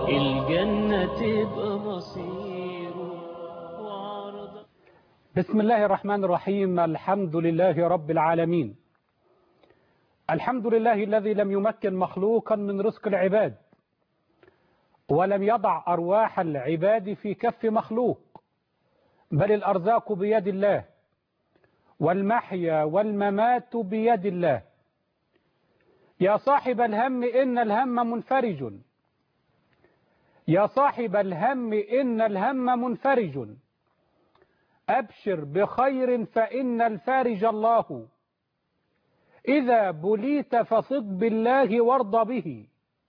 الجنة تبقى مصيره وعرض بسم الله الرحمن الرحيم الحمد لله رب العالمين الحمد لله الذي لم يمكن مخلوقا من رزق العباد ولم يضع أرواح العباد في كف مخلوق بل الأرزاق بيد الله والمحيا والممات بيد الله يا صاحب الهم إن الهم منفرج يا صاحب الهم إن الهم منفرج أبشر بخير فإن الفارج الله إذا بليت فصد بالله وارض به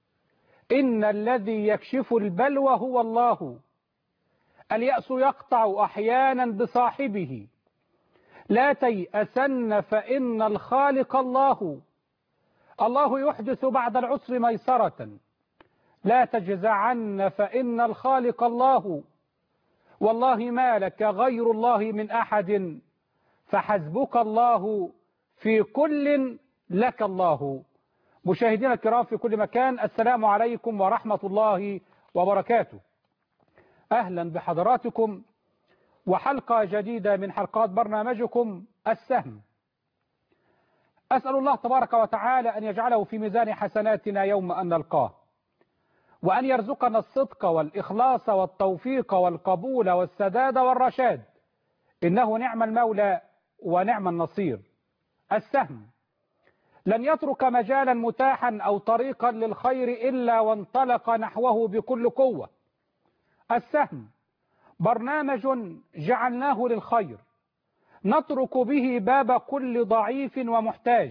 إن الذي يكشف البلوى هو الله اليأس يقطع أحيانا بصاحبه لا تيأسن فإن الخالق الله الله يحدث بعد العسر ميسرة لا تجزعن فإن الخالق الله والله ما لك غير الله من أحد فحسبك الله في كل لك الله مشاهدينا الكرام في كل مكان السلام عليكم ورحمة الله وبركاته أهلا بحضراتكم وحلقة جديدة من حلقات برنامجكم السهم أسأل الله تبارك وتعالى أن يجعله في ميزان حسناتنا يوم أن نلقاه وأن يرزقنا الصدق والإخلاص والتوفيق والقبول والسداد والرشاد إنه نعم المولى ونعم النصير السهم لن يترك مجالا متاحا أو طريقا للخير إلا وانطلق نحوه بكل قوة السهم برنامج جعلناه للخير نترك به باب كل ضعيف ومحتاج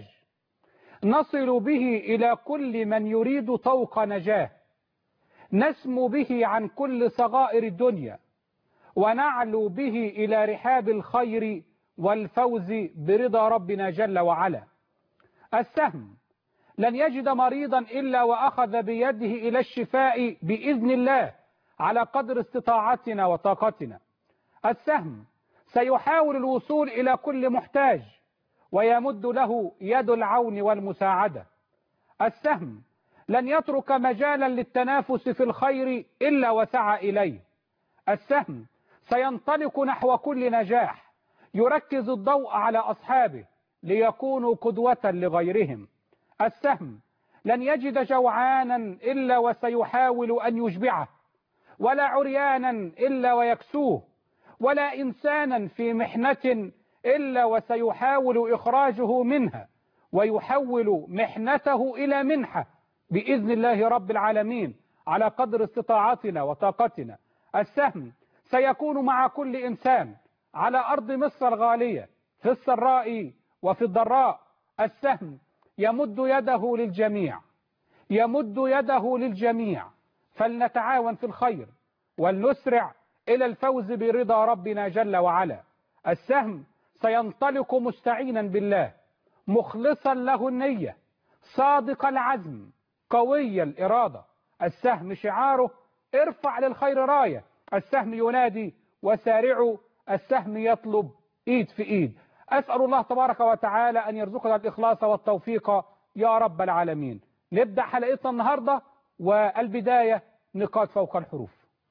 نصل به إلى كل من يريد طوق نجاه نسمو به عن كل صغائر الدنيا ونعلو به إلى رحاب الخير والفوز برضا ربنا جل وعلا السهم لن يجد مريضا إلا وأخذ بيده إلى الشفاء بإذن الله على قدر استطاعتنا وطاقتنا السهم سيحاول الوصول إلى كل محتاج ويمد له يد العون والمساعدة السهم لن يترك مجالا للتنافس في الخير إلا وسعى إليه السهم سينطلق نحو كل نجاح يركز الضوء على أصحابه ليكونوا قدوة لغيرهم السهم لن يجد جوعانا إلا وسيحاول أن يشبعه ولا عريانا إلا ويكسوه ولا إنسانا في محنة إلا وسيحاول إخراجه منها ويحول محنته إلى منحة بإذن الله رب العالمين على قدر استطاعتنا وطاقتنا السهم سيكون مع كل إنسان على أرض مصر الغالية في السراء وفي الضراء السهم يمد يده للجميع يمد يده للجميع فلنتعاون في الخير ولنسرع إلى الفوز برضا ربنا جل وعلا السهم سينطلق مستعينا بالله مخلصا له النية صادق العزم قوي الإرادة السهم شعاره ارفع للخير راية السهم ينادي وسارعوا السهم يطلب ايد في ايد اسأل الله تبارك وتعالى ان يرزقنا الاخلاص والتوفيق يا رب العالمين نبدأ حلقتنا النهاردة والبداية نقاط فوق الحروف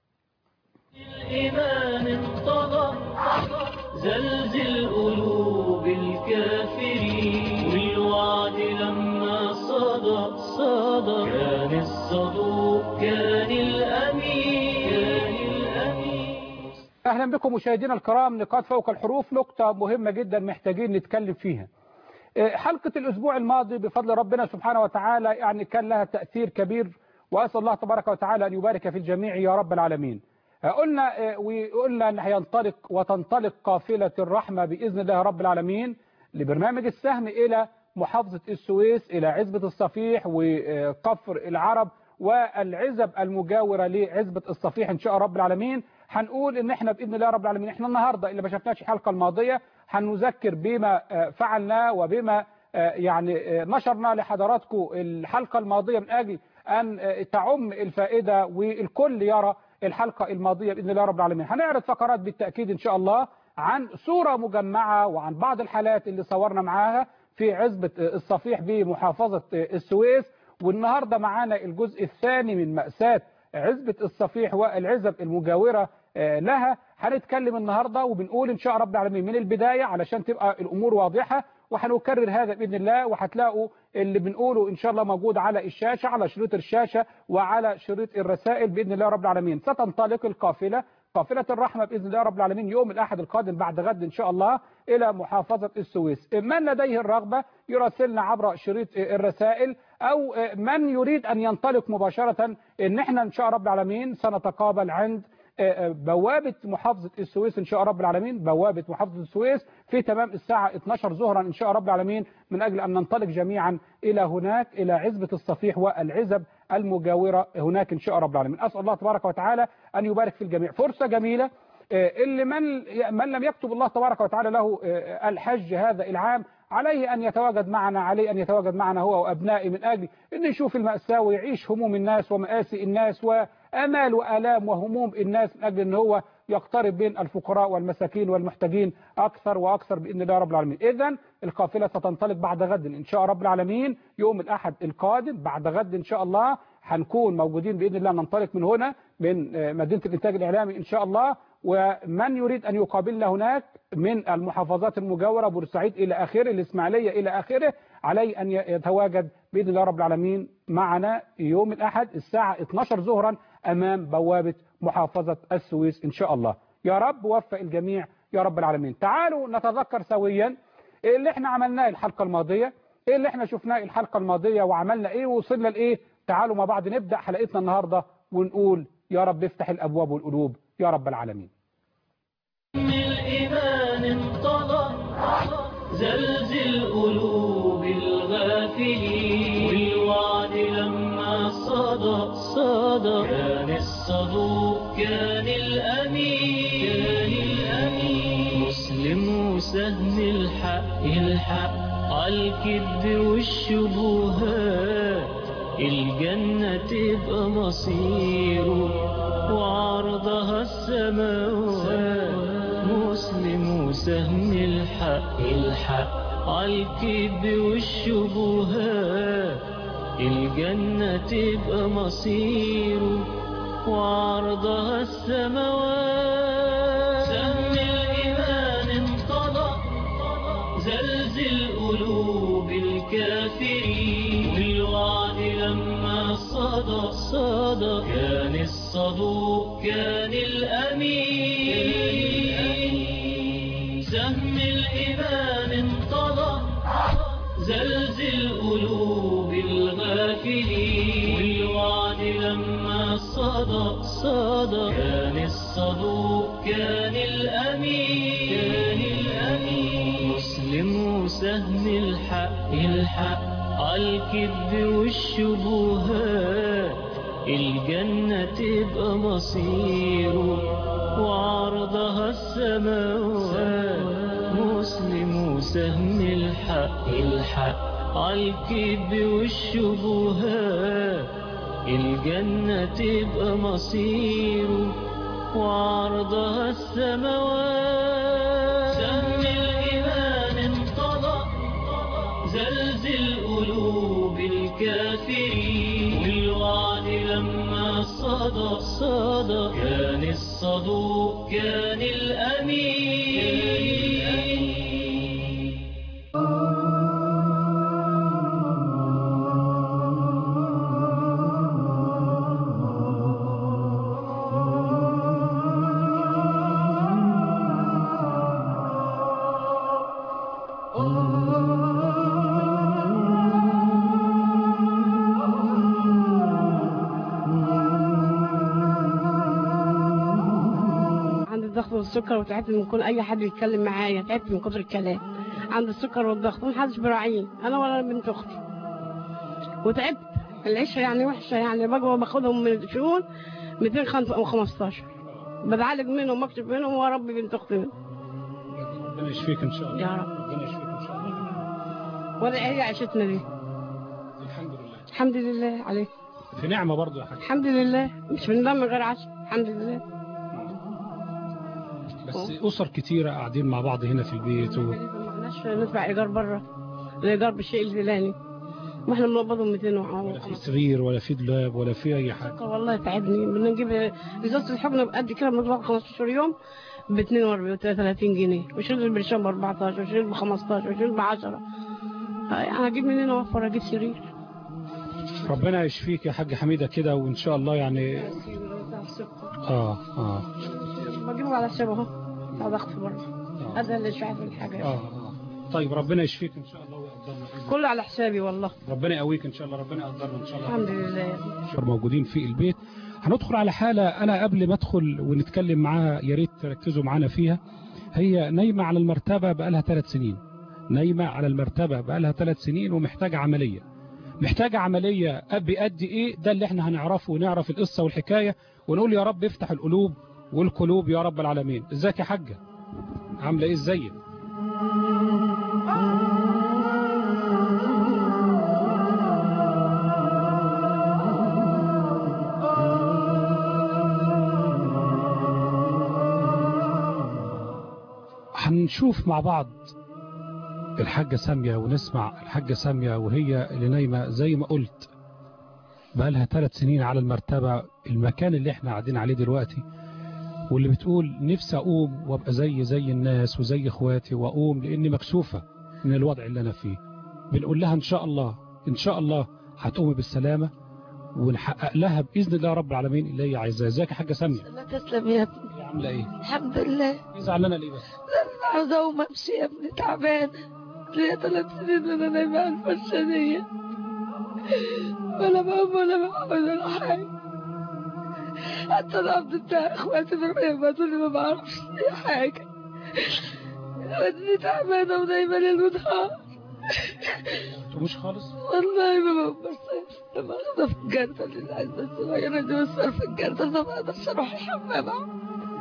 الإيمان انطلق زلزل قلوب الكافرين والوعد لما صدق صدق كان الصدوق كان الأمين كان الأمين اهلا بكم مشاهدينا الكرام نقاط فوق الحروف نقطة مهمة جدا محتاجين نتكلم فيها حلقة الاسبوع الماضي بفضل ربنا سبحانه وتعالى يعني كان لها تأثير كبير واسأل الله تبارك وتعالى ان يبارك في الجميع يا رب العالمين قلنا وقلنا ان هينطلق وتنطلق قافلة الرحمة بإذن الله رب العالمين لبرنامج السهم إلى محافظة السويس إلى عزبة الصفيح وقفر العرب والعزب المجاورة لعزبة الصفيح إن شاء رب العالمين هنقول ان احنا باذن الله رب العالمين احنا النهارده اللي ما شفناش الحلقه الماضيه هنذكر بما فعلنا وبما يعني نشرنا لحضراتكم الحلقه الماضيه من اجل ان تعم الفائده والكل يرى الحلقه الماضيه باذن الله رب العالمين هنعرض فقرات بالتاكيد ان شاء الله عن صوره مجمعه وعن بعض الحالات اللي صورنا معاها في عزبه الصفيح بمحافظه السويس والنهارده معانا الجزء الثاني من ماساه وعزبة الصفيح والعزب المجاورة آه، لها هنتكلم النهاردة وبنقول إن شاء رب العالمين من البداية علشان تبقى الأمور واضحة وهنكرر هذا بإذن الله وهتلاقوا اللي بنقوله إن شاء الله موجود على الشاشة على شريط الشاشة وعلى شريط الرسائل بإذن الله رب العالمين ستنطلق القافلة قافلة الرحمة بإذن الله رب العالمين يوم الأحد القادم بعد غد إن شاء الله إلى محافظة السويس من لديه الرغبة يراسلنا عبر شريط الرسائل أو من يريد أن ينطلق مباشرة إن احنا إن شاء رب العالمين سنتقابل عند بوابة محافظة السويس إن شاء رب العالمين بوابة محافظة السويس في تمام الساعة 12 ظهرا إن شاء رب العالمين من أجل أن ننطلق جميعا إلى هناك إلى عزبة الصفيح والعزب المجاورة هناك إن شاء رب العالمين أسأل الله تبارك وتعالى أن يبارك في الجميع فرصة جميلة اللي من من لم يكتب الله تبارك وتعالى له الحج هذا العام عليه أن يتواجد معنا عليه أن يتواجد معنا هو وأبنائي من أجل أن يشوف المأساة ويعيش هموم الناس ومآسي الناس وأمال وآلام وهموم الناس من أجل أن هو يقترب بين الفقراء والمساكين والمحتاجين أكثر وأكثر بإذن الله رب العالمين إذا القافلة ستنطلق بعد غد إن شاء رب العالمين يوم الأحد القادم بعد غد إن شاء الله هنكون موجودين بإذن الله ننطلق من هنا من مدينة الإنتاج الإعلامي إن شاء الله ومن يريد أن يقابلنا هناك من المحافظات المجاورة بورسعيد إلى آخره الإسماعيلية إلى آخره عليه أن يتواجد بإذن الله رب العالمين معنا يوم الأحد الساعة 12 ظهرا أمام بوابة محافظة السويس إن شاء الله يا رب وفق الجميع يا رب العالمين تعالوا نتذكر سويا اللي احنا عملناه الحلقة الماضية ايه اللي احنا شفناه الحلقة الماضية وعملنا ايه ووصلنا لايه تعالوا مع بعض نبدأ حلقتنا النهاردة ونقول يا رب افتح الأبواب والقلوب يا رب العالمين من الإيمان انطلق زلزل قلوب الغافلين والوعد لما صدى صدى كان الصدوق كان الأمين كان الأمين مسلم وسهم الحق الحق عالكذب والشبهات الجنة تبقى مصيره وعرضها السماوات مسلم وسهم الحق الحق عالكذب والشبهات الجنة تبقى مصيره وعرضها السماوات سهم الإيمان انطلق زلزل قلوب الكافرين والوعد لما صدى صدى كان الصدوق كان الأمين سهم الإيمان انطلق زلزل قلوب الغافلين والوعد لما صدى صدى كان الصدوق كان الأمين كان الأمين مسلم وسهم الحق الحق عالكذب والشبهات الجنة تبقى مصيره وعرضها السماوات مسلم وسهم الحق الحق عالكذب والشبهات الجنة تبقى مصيره وعرضها السماوات سهم الإيمان انطلق زلزل قلوب الكافرين والوعد لما صدى صدى كان الصدوق كان الأمين عندي الضغط والسكر وتعبت من كل اي حد يتكلم معايا تعبت من كتر الكلام عندي السكر والضغط ومحدش بيراعيني انا ولا بنت اختي وتعبت العيشه يعني وحشه يعني بقى باخدهم من الشؤون 215 بتعالج منهم واكشف منهم واربي بنت اختي منهم. ربنا يشفيك إن شاء الله يا رب ربنا يشفيك إن شاء الله ولا هي عيشتنا دي الحمد لله الحمد لله عليك في نعمة برضو يا حاج الحمد لله مش بننام غير عشاء الحمد لله بس أسر كتيرة قاعدين مع بعض هنا في البيت و... ما عندناش ندفع ايجار بره الايجار بالشيء الفلاني واحنا بنقبضهم 200 ولا في و سرير ولا في دولاب ولا في اي حاجه والله تعبني بدنا نجيب ازازه الحقنه بقد كده بنطلع 15 يوم ب 42 و 33 جنيه وشيل البرشام ب 14 وشيل ب 15 وشيل ب 10 يعني هجيب منين اوفر اجيب سرير ربنا يشفيك يا حاج حميده كده وان شاء الله يعني اه اه بجيبه على الشبه اهو اقعد اخفي بره هذا اللي شايف الحاجه اه اه طيب ربنا يشفيك ان شاء الله ويقدرنا بإذن كله على حسابي والله الله. ربنا يقويك ان شاء الله ربنا يقدرنا ان شاء الله الحمد لله موجودين في البيت هندخل على حالة أنا قبل ما أدخل ونتكلم معاها يا ريت تركزوا معانا فيها هي نايمة على المرتبة بقالها ثلاث سنين نايمة على المرتبة بقالها ثلاث سنين ومحتاجة عملية محتاجة عملية بيأدي إيه ده اللي احنا هنعرفه ونعرف القصة والحكاية ونقول يا رب افتح القلوب والقلوب يا رب العالمين ازيك يا حاجة عاملة ايه ازيك هنشوف مع بعض الحاجة سامية ونسمع الحاجة سامية وهي اللي نايمة زي ما قلت بقالها ثلاث سنين على المرتبة المكان اللي احنا قاعدين عليه دلوقتي واللي بتقول نفسي أقوم وابقى زي زي الناس وزي اخواتي وأقوم لأني مكسوفة من الوضع اللي أنا فيه بنقول لها إن شاء الله إن شاء الله هتقومي بالسلامة ونحقق لها بإذن الله رب العالمين اللي هي عايزاه ازيك يا حاجة سامية لا تسلم يا ابني هي عاملة ايه؟ الحمد لله إيه زعلانة ليه بس؟ عاوزة أقوم أمشي يا ابني تعبانة ليا ثلاث سنين وأنا نايمة على الفرشة دي ولا بقوم ولا بعمل ولا حاجة حتى القبض بتاع إخواتي في البيت لي ما بعرفش أي حاجة ودني تعبانة ونايمة ليل ونهار مش خالص؟ والله ما بقوم بس لما أخذها في الجردة اللي العزة الصغيرة دي بصير في الجردة ما بقدرش أروح الحمام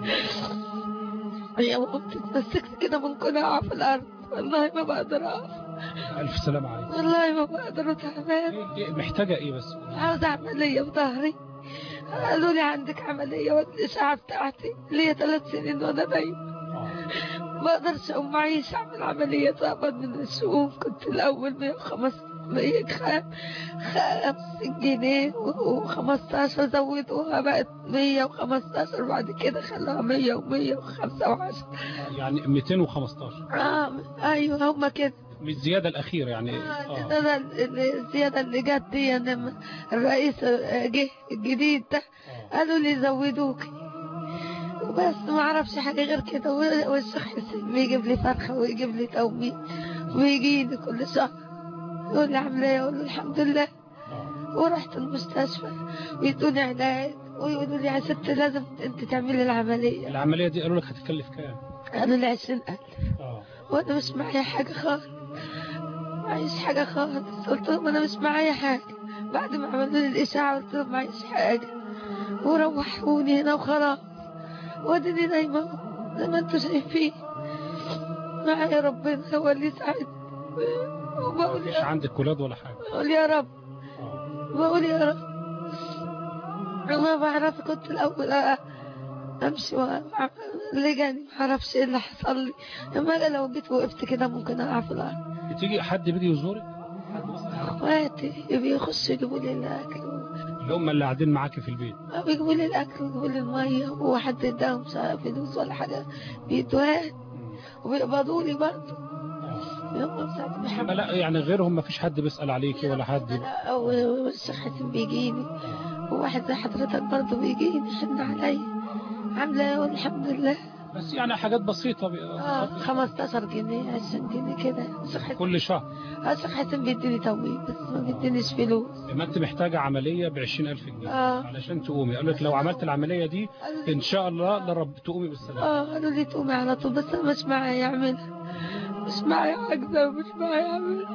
هي مامتي اتمسكت كده من كناعة في الأرض والله ما بقدر أقف ألف سلامة عليك والله ما بقدر تعبان إيه- إيه- محتاجة ايه بس؟ عاوزة عملية في ظهري قالوا لي عندك عملية والإشعة بتاعتي ليا ثلاث سنين وأنا نايم ما أقدرش أقوم معيش أعمل عملية أقبض من الشؤون كنت الأول 105 100 خام 50 جنيه و15 زودوها بقت 115 بعد كده خلوها 100 و105 يعني 215 آه أيوه هما كده مش الزيادة الأخيرة يعني آه، آه. ده ده الزيادة اللي جت دي لما الرئيس جه الجديد ده آه. قالوا لي زودوكي بس ما اعرفش حاجة غير كده و- والشيخ حسين بيجيب لي فرخة ويجيب لي تومي ويجيني كل شهر يقول لي عاملة ايه اقول له الحمد لله آه. ورحت المستشفى ويدوني علاج ويقولوا لي يا ست لازم انت تعملي العملية العملية دي قالوا لك هتكلف كام؟ قالوا لي عشرين ألف اه وانا مش معايا حاجة خالص معيش حاجة خالص قلت لهم انا مش معايا حاجة بعد ما عملوا لي الاشاعة قلت لهم معيش حاجة وروحوني هنا وخلاص وديني نايمة زي ما انتوا شايفين معايا ربنا هو اللي يساعدني وبقول مش يا, عندك ولاد ولا حاجة بقول يا رب آه. بقول يا رب ما بعرف كنت الأول أ- أمشي وأعمل اللي جاني ما أعرفش إيه اللي حصل لي أما أنا لو جيت وقفت كده ممكن أقع في الأرض بتيجي حد بيجي يزورك؟ اخواتي بيخشوا يجيبوا لي الاكل اللي هم اللي قاعدين معاكي في البيت بيجيبوا لي الاكل ويجيبوا لي الميه وحد اداهم شا- فلوس ولا حاجه بيدوها لي وبيقبضوا لي برضه آه. يوم ساعة أما محمد لا يعني غيرهم ما فيش حد بيسأل عليكي ولا حد والشيخ حسين بيجيني وواحد زي حضرتك برضه بيجيني حن عليا عامله ايه والحمد لله بس يعني حاجات بسيطة بي... اه 15 جنيه 20 جنيه كده الشيخ حسين كل شهر آه، الشيخ حسين بيديني تمويل بس ما بيدينيش فلوس لما انت محتاجة عملية ب 20000 جنيه اه علشان تقومي قال لك لو عملت العملية دي قالوا لي- ان شاء الله لرب تقومي بالسلامة اه قالوا لي تقومي على طول بس انا مش معايا اعملها مش معايا عجزة ومش معايا اعملها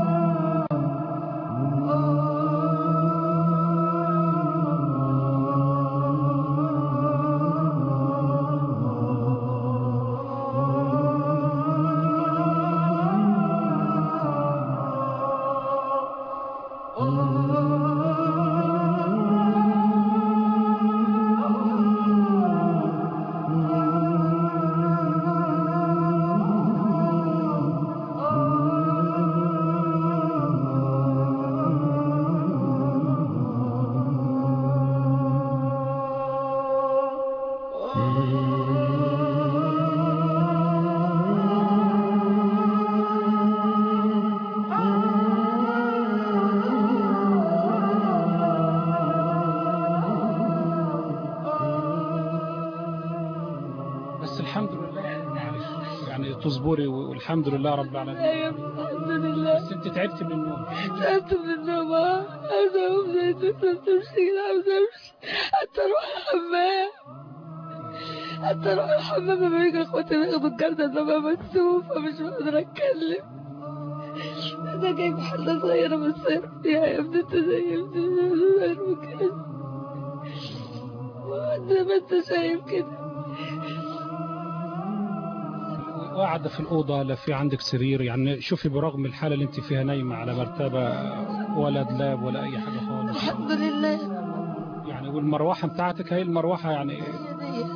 آه. يعني تصبري والحمد لله رب العالمين ايوه الحمد لله بس انت تعبت من النوم تعبت من النوم اه عاوزة اقوم زي الدكتور تمشي عاوزة امشي حتى اروح الحمام حتى اروح الحمام لما يجي اخواتي بياخدوا الجردة ببقى مكسوفة مش بقدر اتكلم انا جايب حلة صغيرة بس فيها يا ابني انت زي ابني صغير وكده زي ما انت شايف كده قاعدة في الأوضة لا في عندك سرير يعني شوفي برغم الحالة اللي انت فيها نايمة على مرتبة ولا دلاب ولا أي حاجة خالص الحمد لله يعني والمروحة بتاعتك هي المروحة يعني هي دي.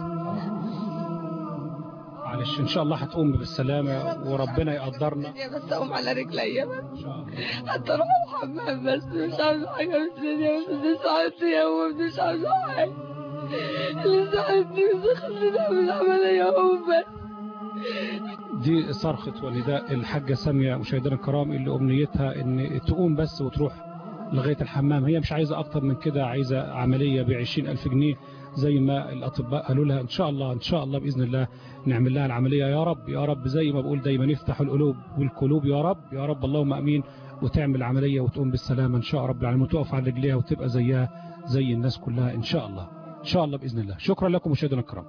معلش إن شاء الله هتقوم بالسلامة وربنا يقدرنا يا بس اقوم على رجليا بس إن شاء الله حتى اروح الحمام بس مش عاوز حاجه من الدنيا بس مش عاوز يوم مش عاوز حاجه اللي ساعدني ودخلني نعمل عمليه هو بس دي صرخة ونداء الحاجة سامية مشاهدينا الكرام اللي أمنيتها إن تقوم بس وتروح لغاية الحمام هي مش عايزة أكتر من كده عايزة عملية بعشرين ألف جنيه زي ما الأطباء قالوا لها إن شاء الله إن شاء الله بإذن الله نعمل لها العملية يا رب يا رب زي ما بقول دايما يفتح القلوب والقلوب يا رب يا رب اللهم أمين وتعمل عملية وتقوم بالسلامة إن شاء رب العالمين وتقف على رجليها وتبقى زيها زي الناس كلها إن شاء الله إن شاء الله بإذن الله شكرا لكم مشاهدينا الكرام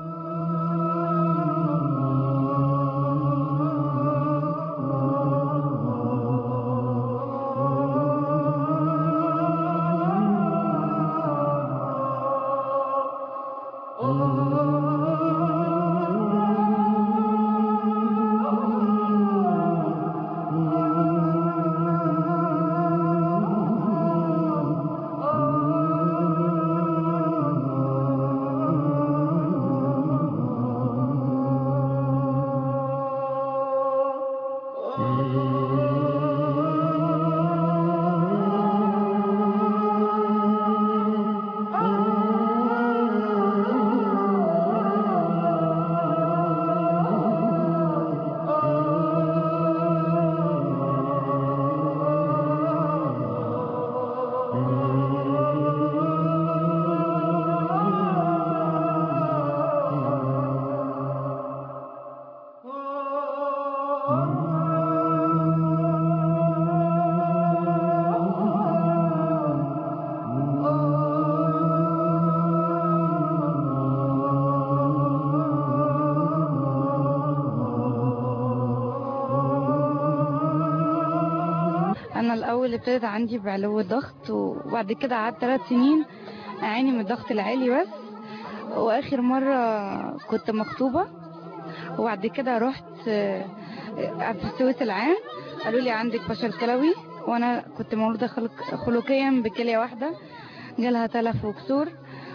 انا الاول ابتدت عندي بعلو الضغط وبعد كده قعدت ثلاث سنين اعاني من الضغط العالي بس واخر مره كنت مخطوبه وبعد كده رحت آه، آه، في السويس العام قالوا لي عندك فشل كلوي وانا كنت مولوده خلق خلقيا بكليه واحده جالها تلف وكسور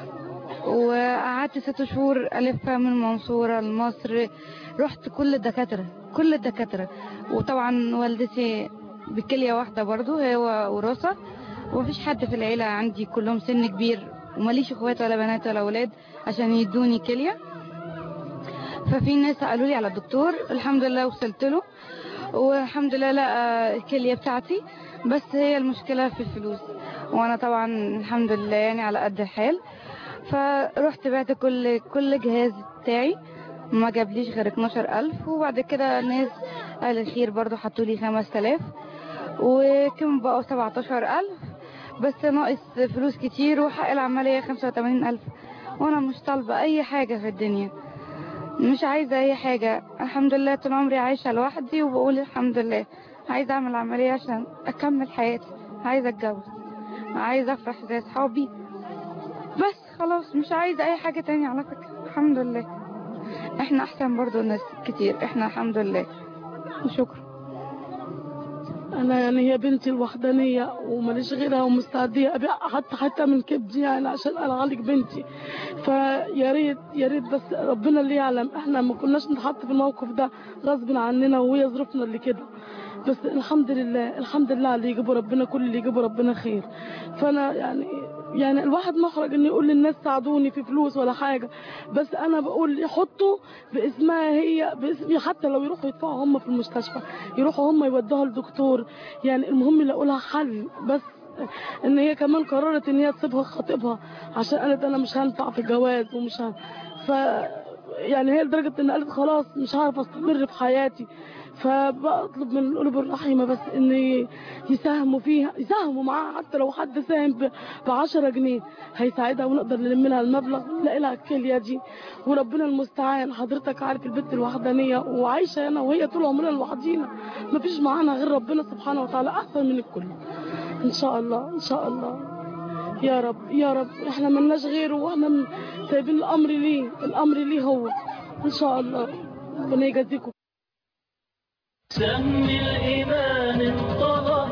وقعدت ست شهور الف من المنصوره لمصر رحت كل الدكاتره كل الدكاتره وطبعا والدتي بكليه واحده برضو هي وراثه ومفيش حد في العيله عندي كلهم سن كبير وماليش اخوات ولا بنات ولا اولاد عشان يدوني كليه ففي ناس قالوا لي على الدكتور الحمد لله وصلت له والحمد لله لقى الكليه بتاعتي بس هي المشكله في الفلوس وانا طبعا الحمد لله يعني على قد الحال فرحت بعت كل كل جهاز بتاعي ما جابليش غير 12000 وبعد كده ناس اهل الخير برضو حطوا لي 5000 وكم بقوا 17000 بس ناقص فلوس كتير وحق العملية 85000 وانا مش طالبة اي حاجة في الدنيا مش عايزة اي حاجة الحمد لله طول عمري عايشة لوحدي وبقول الحمد لله عايزة اعمل عملية عشان اكمل حياتي عايزة اتجوز عايزة افرح زي اصحابي بس خلاص مش عايزة اي حاجة تانية على فكرة الحمد لله احنا احسن برضو ناس كتير احنا الحمد لله شكرا انا يعني هي بنتي الوحدانيه وماليش غيرها ومستعديه ابيع حتى حتى من كبدي يعني عشان اعالج بنتي فيا ريت يا ريت بس ربنا اللي يعلم احنا ما كناش نتحط في الموقف ده غصب عننا وهي ظروفنا اللي كده بس الحمد لله الحمد لله على اللي يجيبه ربنا كل اللي يجيبه ربنا خير فانا يعني يعني الواحد محرج ان يقول للناس ساعدوني في فلوس ولا حاجه بس انا بقول يحطوا باسمها هي باسم حتى لو يروحوا يدفعوا هم في المستشفى يروحوا هم يودوها لدكتور يعني المهم يلاقوا لها حل بس ان هي كمان قررت ان هي تسيبها خطيبها عشان قالت انا مش هنفع في جواز ومش هن... ف يعني هي لدرجة ان قالت خلاص مش عارفة استمر في حياتي فبطلب من القلوب الرحيمة بس ان يساهموا فيها يساهموا معاها حتى لو حد ساهم ب 10 جنيه هيساعدها ونقدر نلم لها المبلغ ونلاقي لها الكلية دي وربنا المستعان حضرتك عارف البنت الوحدانية وعايشة انا وهي طول عمرنا لوحدينا مفيش معانا غير ربنا سبحانه وتعالى احسن من الكل ان شاء الله ان شاء الله يا رب يا رب احنا ملناش غيره واحنا م- سايبين الامر ليه الامر ليه هو ان شاء الله ربنا يجازيكم سم الإيمان انطلق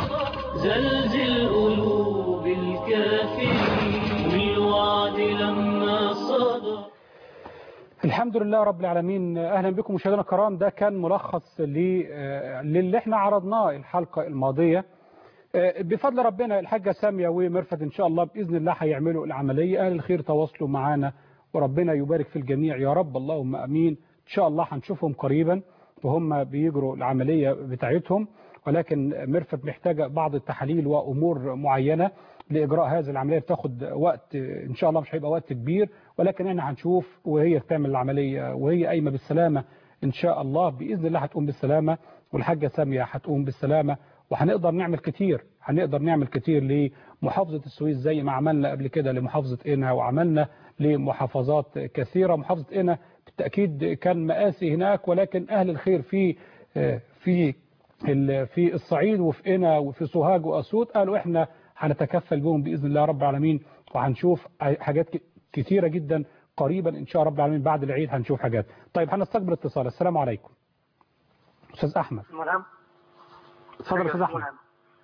زلزل قلوب الكافرين والوعد لما صدى الحمد لله رب العالمين اهلا بكم مشاهدينا الكرام ده كان ملخص ل- آه، للي احنا عرضناه الحلقه الماضيه آه، بفضل ربنا الحاجه ساميه ومرفت ان شاء الله باذن الله هيعملوا العمليه اهل الخير تواصلوا معانا وربنا يبارك في الجميع يا رب اللهم امين ان شاء الله هنشوفهم قريبا وهم بيجروا العمليه بتاعتهم ولكن مرفت محتاجه بعض التحاليل وامور معينه لاجراء هذه العمليه بتاخد وقت ان شاء الله مش هيبقى وقت كبير ولكن احنا هنشوف وهي بتعمل العمليه وهي قايمه بالسلامه ان شاء الله باذن الله هتقوم بالسلامه والحاجه ساميه هتقوم بالسلامه وهنقدر نعمل كتير هنقدر نعمل كتير لمحافظه السويس زي ما عملنا قبل كده لمحافظه قنا وعملنا لمحافظات كثيره محافظه قنا بالتاكيد كان مآسي هناك ولكن اهل الخير في في ال- في الصعيد وفي قنا وفي سوهاج واسيوط قالوا احنا هنتكفل بهم باذن الله رب العالمين وهنشوف حاجات ك- كتيره جدا قريبا ان شاء رب العالمين بعد العيد هنشوف حاجات طيب هنستقبل اتصال السلام عليكم استاذ احمد ملهم اتفضل يا استاذ احمد ملهم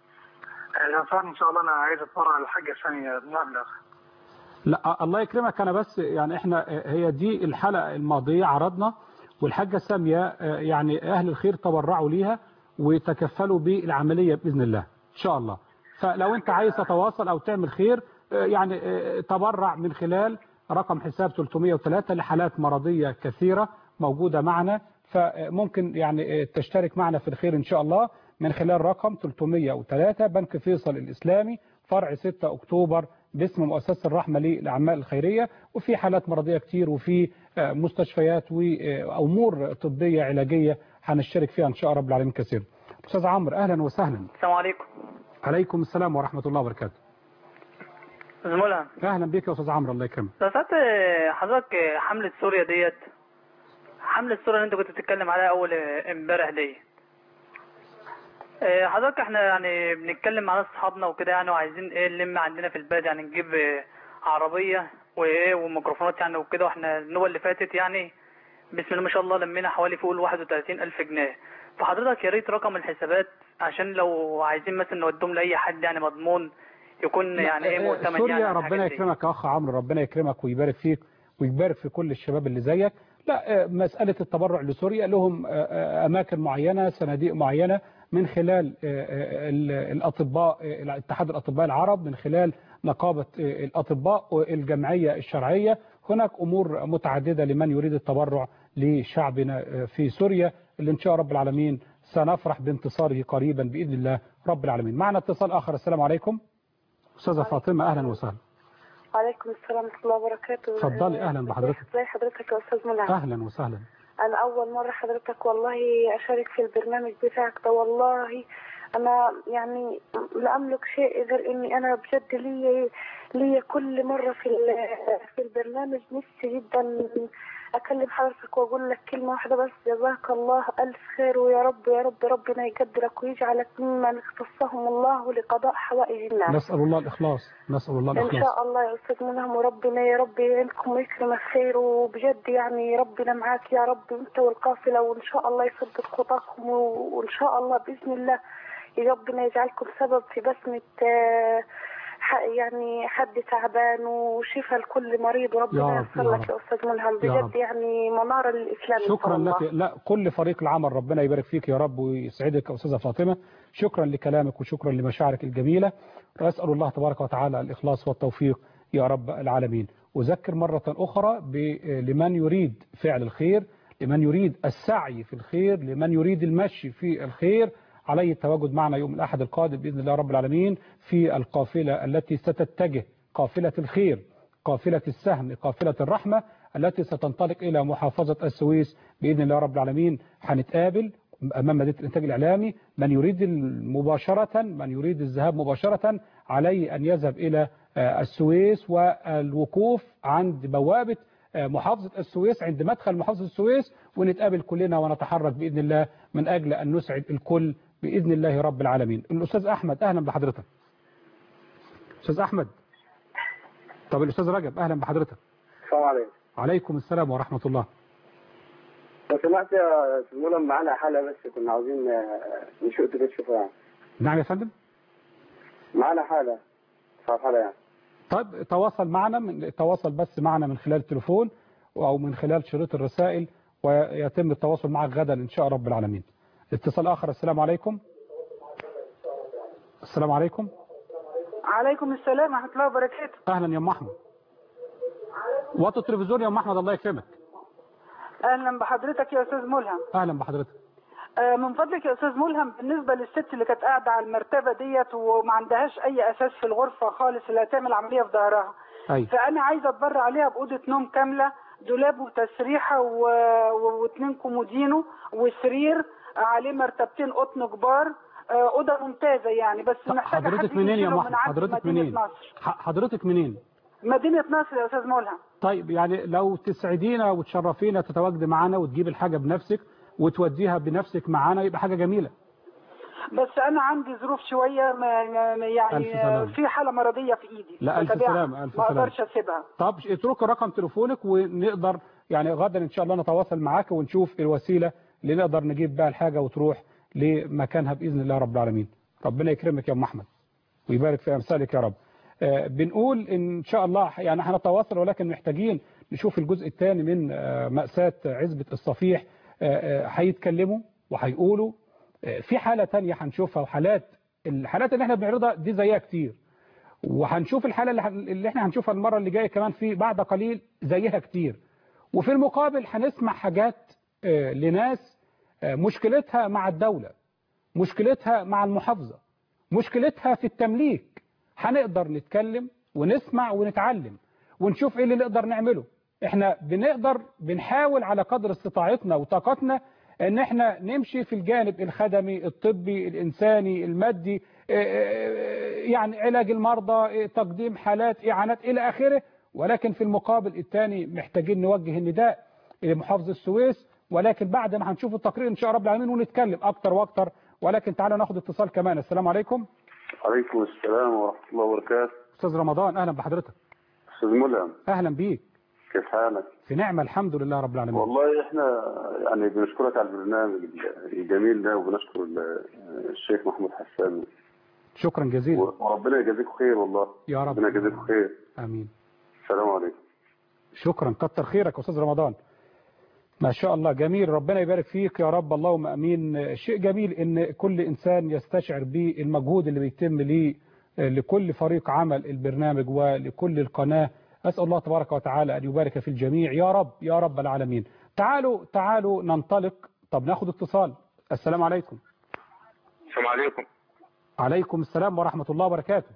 لو سمحت ان شاء الله انا عايز اتبرع للحاجه ثانيه بمبلغ لا الله يكرمك انا بس يعني احنا هي دي الحلقه الماضيه عرضنا والحاجه ساميه آه، يعني اهل الخير تبرعوا ليها وتكفلوا بالعمليه باذن الله ان شاء الله فلو انت عايز تتواصل او تعمل خير آه، يعني آه، تبرع من خلال رقم حساب 303 لحالات مرضيه كثيره موجوده معنا فممكن يعني آه، تشترك معنا في الخير ان شاء الله من خلال رقم 303 بنك فيصل الاسلامي فرع 6 اكتوبر باسم مؤسسة الرحمة للأعمال الخيرية وفي حالات مرضية كتير وفي آه، مستشفيات وأمور طبية علاجية هنشترك فيها إن شاء رب العالمين كثير أستاذ عمرو أهلا وسهلا السلام عليكم عليكم السلام ورحمة الله وبركاته استاذ ملهم أهلا بك يا أستاذ عمرو الله يكرمك لو سمحت حضرتك حمله سوريا ديت حمله سوريا اللي انت كنت بتتكلم عليها اول امبارح دي آه، حضرتك احنا يعني بنتكلم مع ناس اصحابنا وكده يعني وعايزين ايه نلم عندنا في البلد يعني نجيب آه، عربيه وايه وميكروفونات يعني وكده واحنا النوبه اللي فاتت يعني بسم الله ما شاء الله لمينا حوالي فوق ال 31 الف جنيه فحضرتك يا ريت رقم الحسابات عشان لو عايزين مثلا نودهم لاي حد يعني مضمون يكون يعني ايه آه، مؤتمن سوريا يعني على ربنا الحاجات دي. يكرمك يا أخ عمرو ربنا يكرمك ويبارك فيك ويبارك في كل الشباب اللي زيك لا آه، مسألة التبرع لسوريا لهم آه، آه، أماكن معينة صناديق معينة من خلال آه، آه، ال- الأطباء آه، اتحاد الأطباء العرب من خلال نقابة آه، الأطباء والجمعية الشرعية هناك أمور متعددة لمن يريد التبرع لشعبنا آه، في سوريا اللي إن شاء رب العالمين سنفرح بانتصاره قريبا بإذن الله رب العالمين معنا اتصال آخر السلام عليكم أستاذة فاطمة أهلا وسهلا وعليكم السلام ورحمة الله وبركاته اتفضلي، أهلا بحضرتك. ازي حضرتك يا أستاذ ملهم أهلا وسهلا أنا أول مرة حضرتك والله أشارك في البرنامج بتاعك ده والله أنا يعني لا أملك شيء غير إني أنا بجد لي لي كل مرة في ال- في البرنامج نفسي جدا أكلم حضرتك وأقول لك كلمة واحدة بس جزاك الله ألف خير ويا رب يا رب ربنا يقدرك ويجعلك ممن اختصهم الله لقضاء حوائج الناس نسأل الله الإخلاص نسأل الله ان الإخلاص شاء الله يا استاذ منهم وربنا يا رب يعينكم ويكرمك خير وبجد يعني ربنا معاك يا رب انت والقافله وان شاء الله يثبت خطاكم و- وان شاء الله باذن الله يا ربنا يجعلكم سبب في بسمه آه، ح- يعني حد تعبان وشفاء لكل مريض يا وربنا رب، ييسر يا لك رب. يا استاذ ملهم يا رب. بجد يعني مناره للاسلام ان شاء شكرا الله لك لا كل فريق العمل ربنا يبارك فيك يا رب ويسعدك يا أستاذة فاطمة شكرا لكلامك وشكرا لمشاعرك الجميلة وأسأل الله تبارك وتعالى الإخلاص والتوفيق يا رب العالمين أذكر مرة أخرى ب- لمن يريد فعل الخير لمن يريد السعي في الخير لمن يريد المشي في الخير عليه التواجد معنا يوم الأحد القادم بإذن الله رب العالمين في القافلة التي ستتجه قافلة الخير قافلة السهم قافلة الرحمة التي ستنطلق إلى محافظة السويس بإذن الله رب العالمين هنتقابل أمام مدينة الإنتاج الإعلامي من يريد مباشرة من يريد الذهاب مباشرة عليه أن يذهب إلى السويس والوقوف عند بوابة محافظة السويس عند مدخل محافظة السويس ونتقابل كلنا ونتحرك بإذن الله من أجل أن نسعد الكل بإذن الله رب العالمين الأستاذ أحمد أهلا بحضرتك أستاذ أحمد طب الأستاذ رجب أهلا بحضرتك السلام عليكم عليكم السلام ورحمة الله لو سمحت يا استاذ مولى معانا حالة بس كنا عاوزين آه، نشوف تكشفها يعني نعم يا فندم معانا حالة صار حالة يعني طيب تواصل معنا من تواصل بس معنا من خلال التليفون أو من خلال شريط الرسائل ويتم التواصل معك غدا إن شاء رب العالمين اتصال آخر السلام عليكم السلام عليكم عليكم السلام ورحمة الله وبركاته أهلا يا أم أحمد وطي التلفزيون يا أم أحمد الله يكرمك أهلا بحضرتك يا أستاذ ملهم أهلا بحضرتك آه، من فضلك يا أستاذ ملهم بالنسبة للست اللي كانت قاعدة على المرتبة ديت وما عندهاش أي أساس في الغرفة خالص اللي هتعمل عملية في ظهرها أي فأنا عايزة أتبرع عليها بأوضة نوم كاملة دولاب وتسريحة و... و... واتنين كومودينو وسرير عليه مرتبتين قطن كبار آه، أوضة ممتازة يعني بس محتاجة حد حضرتك منين يا يشيله أم من أحمد عند حضرتك مدينة منين نصر ح- حضرتك منين مدينة نصر يا أستاذ ملهم طيب يعني لو تسعدينا وتشرفينا تتواجدي معنا وتجيب الحاجة بنفسك وتوديها بنفسك معانا يبقى حاجة جميلة بس انا عندي ظروف شويه ما ما- يعني ألف سلامة. في حاله مرضيه في ايدي لا، ألف بتابعها. سلامة، ألف ما سلامة. اقدرش اسيبها طب اترك رقم تليفونك ونقدر يعني غدا ان شاء الله نتواصل معاك ونشوف الوسيلة اللي نقدر نجيب بها الحاجة وتروح لمكانها بإذن الله رب العالمين ربنا يكرمك يا ام احمد ويبارك في امثالك يا رب آه، بنقول ان شاء الله يعني هنتواصل ولكن محتاجين نشوف الجزء الثاني من آه، مأساة عزبة الصفيح آه، آه، هيتكلموا وهيقولوا آه، في حالة تانية هنشوفها وحالات الحالات اللي احنا بنعرضها دي زيها كتير وهنشوف الحالة اللي هن- اللي احنا هنشوفها المرة اللي جاية كمان في بعد قليل زيها كتير وفي المقابل هنسمع حاجات آه، لناس آه، مشكلتها مع الدولة مشكلتها مع المحافظة مشكلتها في التمليك هنقدر نتكلم ونسمع ونتعلم ونشوف ايه اللي نقدر نعمله احنا بنقدر بنحاول على قدر استطاعتنا وطاقتنا ان احنا نمشي في الجانب الخدمي الطبي الانساني المادي اه، اه، يعني علاج المرضى اه، تقديم حالات اعانات الى اخره ولكن في المقابل الثاني محتاجين نوجه النداء لمحافظ السويس ولكن بعد ما هنشوف التقرير ان شاء رب العالمين ونتكلم اكتر واكتر ولكن تعالوا ناخد اتصال كمان السلام عليكم عليكم السلام ورحمة الله وبركاته استاذ رمضان اهلا بحضرتك أستاذ ملهم اهلا بيك كيف حالك؟ في نعمة الحمد لله رب العالمين والله احنا يعني بنشكرك على البرنامج الجميل ده وبنشكر ال- الشيخ محمود حسان شكرا جزيلا وربنا يجازيكم خير والله يا رب ربنا يجازيكم خير امين السلام عليكم شكرا كتر خيرك يا استاذ رمضان ما شاء الله جميل ربنا يبارك فيك يا رب اللهم امين شيء جميل ان كل انسان يستشعر بالمجهود اللي بيتم ليه لكل فريق عمل البرنامج ولكل القناة أسأل الله تبارك وتعالى أن يبارك في الجميع يا رب يا رب العالمين تعالوا تعالوا ننطلق طب ناخد اتصال السلام عليكم السلام عليكم عليكم السلام ورحمة الله وبركاته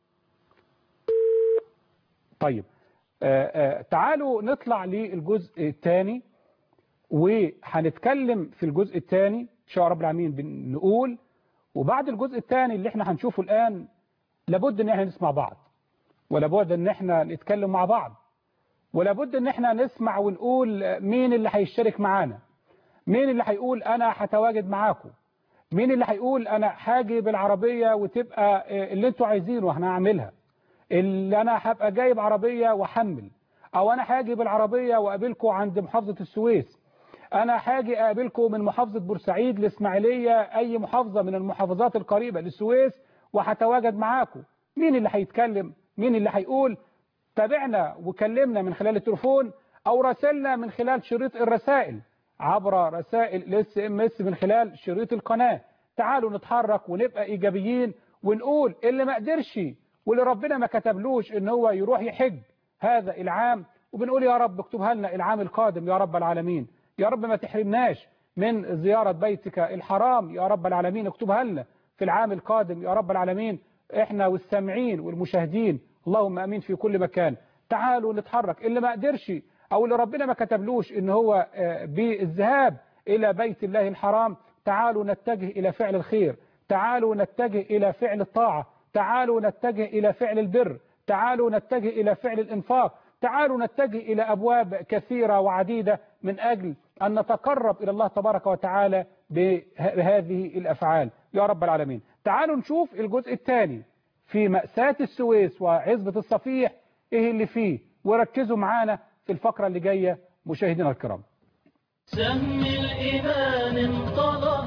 طيب آه آه تعالوا نطلع للجزء الثاني وهنتكلم في الجزء الثاني إن شاء رب العالمين بنقول وبعد الجزء الثاني اللي احنا هنشوفه الآن لابد ان احنا نسمع بعض ولابد ان احنا نتكلم مع بعض ولابد ان احنا نسمع ونقول مين اللي هيشترك معانا مين اللي هيقول انا هتواجد معاكم مين اللي هيقول انا هاجي بالعربية وتبقى اللي انتوا عايزينه احنا هعملها اللي انا هبقى جايب عربية واحمل او انا هاجي بالعربية واقابلكم عند محافظة السويس انا هاجي اقابلكم من محافظة بورسعيد الاسماعيلية اي محافظة من المحافظات القريبة للسويس وهتواجد معاكم مين اللي هيتكلم مين اللي هيقول تابعنا وكلمنا من خلال التليفون او راسلنا من خلال شريط الرسائل عبر رسائل الاس ام اس من خلال شريط القناة تعالوا نتحرك ونبقى ايجابيين ونقول اللي ما قدرش واللي ربنا ما كتبلوش ان هو يروح يحج هذا العام وبنقول يا رب اكتبها لنا العام القادم يا رب العالمين يا رب ما تحرمناش من زيارة بيتك الحرام يا رب العالمين اكتبها لنا في العام القادم يا رب العالمين احنا والسامعين والمشاهدين اللهم امين في كل مكان تعالوا نتحرك اللي ما قدرش او اللي ربنا ما كتبلوش ان هو آه، بالذهاب الى بيت الله الحرام تعالوا نتجه الى فعل الخير تعالوا نتجه الى فعل الطاعة تعالوا نتجه الى فعل البر تعالوا نتجه الى فعل الانفاق تعالوا نتجه الى ابواب كثيرة وعديدة من اجل ان نتقرب الى الله تبارك وتعالى بهذه الافعال يا رب العالمين تعالوا نشوف الجزء الثاني في مأساة السويس وعزبة الصفيح ايه اللي فيه وركزوا معانا في الفقرة اللي جاية مشاهدينا الكرام سهم الإيمان انطلق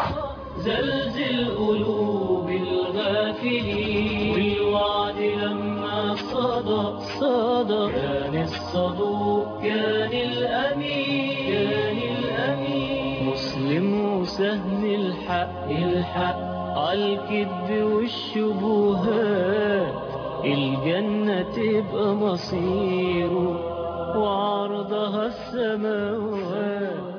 زلزل قلوب الغافلين والوعد لما صدى صدى كان الصدوق كان الأمين كان الأمين مسلم وسهم الحق الحق عالكذب والشبهات الجنة تبقى مصيره وعرضها السماوات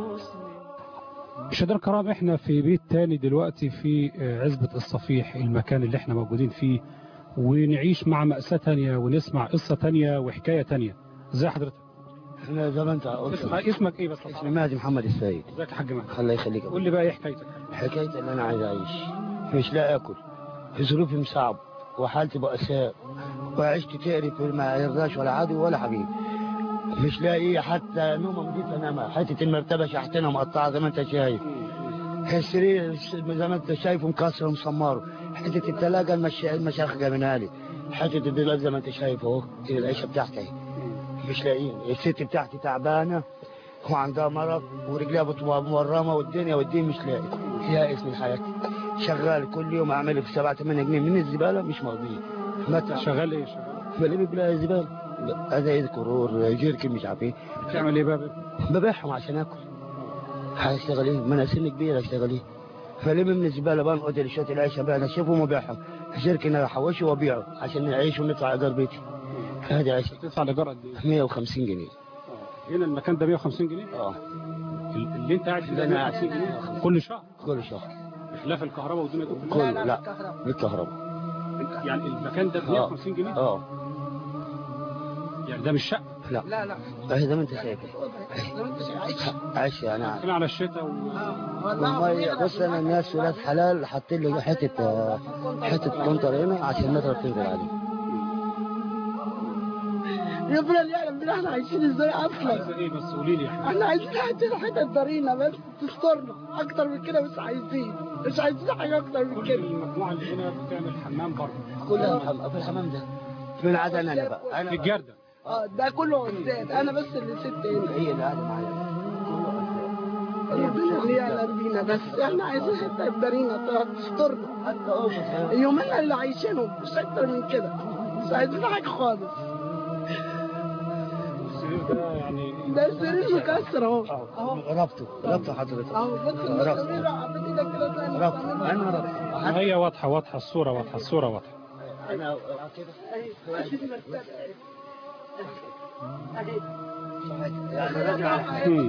مشاهدينا الكرام احنا في بيت تاني دلوقتي في آه، عزبة الصفيح المكان اللي احنا موجودين فيه ونعيش مع مأساة تانية ونسمع قصة تانية وحكاية تانية ازي حضرتك انا زي ما انت اسم- اسمك ايه بس اسمي مهدي محمد السيد ازيك يا حاج مهدي الله يخليك قول لي بقى ايه حكايتك حكايتي ان انا عايز اعيش مش لاقي اكل ظروفي صعب وحالتي بؤساء وعشت تقري في ما يرضاش ولا عدو ولا حبيب مش لاقي حتى نوم نضيف انام حته المرتبه شحتنا مقطعه زي ما انت شايف السرير زي ما انت شايفه مكسر ومسمره حته الثلاجه المش... المشاخ جابنها لي حته الدولاب زي ما انت شايف اهو دي العيشه بتاعتي اهي مش لاقيين الست بتاعتي تعبانه وعندها مرض ورجليها بتبقى مورمه والدنيا والدين مش لاقي فيها اسم حياتي شغال كل يوم اعمل في 7 8 جنيه من الزباله مش مرضيه متى شغال ايه شغال بلم بلا زباله ازايد كرور جيركن مش عارف ايه بتعمل ايه بقى ببيعهم عشان اكل هشتغل ايه ما انا سن كبير اشتغل ايه فلم من الزباله بنقضي لشويه العيش ابيع اشوفهم وابيعهم جيركن احوشه وابيعه عشان نعيش وندفع ايجار بيتي هذه عيشه تدفع الايجار قد ايه 150 جنيه هنا المكان ده 150 جنيه اه اللي انت قاعد فيه ده اللي أنا 150 جنيه كل شهر كل شهر بخلاف الكهرباء والدنيا دي كل كلها لا بالكهرباء يعني المكان ده ب 150 جنيه اه يعني ده مش شقه لا لا لا اهي زي ما انت شايف عيش يعني داخلين على الشتاء و... والله بص انا الناس ولاد حلال حاطين لي حته آه، حته كونتر هنا عشان نقدر تنزل عليه ربنا اللي يعلم بينا احنا عايشين ازاي اصلا عايزه ايه بس قولي لي يعني احنا عايزين حته حته ضرينا بس تسترنا اكتر من كده مش عايزين مش عايزين حاجه اكتر من كل كده المجموعه اللي هنا بتعمل حمام بره كلها الحم- في الحمام ده من عدا انا أنا بقى انا في الجرده اه ده كله عزاد انا بس اللي ست هنا هي اللي قاعده معايا ربنا اللي يعلم بينا بس احنا عايزين حته ضرينا تسترنا حتى اوصف يومنا اللي عايشينهم مش اكتر من كده مش عايزين حاجه خالص السرير ده يعني ده السرير مكسر اهو اهو ربطه ربطه حضرتك اهو بس المسامير حطيت ايدك كده تلاقي ربط انا ربط هي واضحه واضحه الصوره واضحه الصوره واضحه انا يعني راجع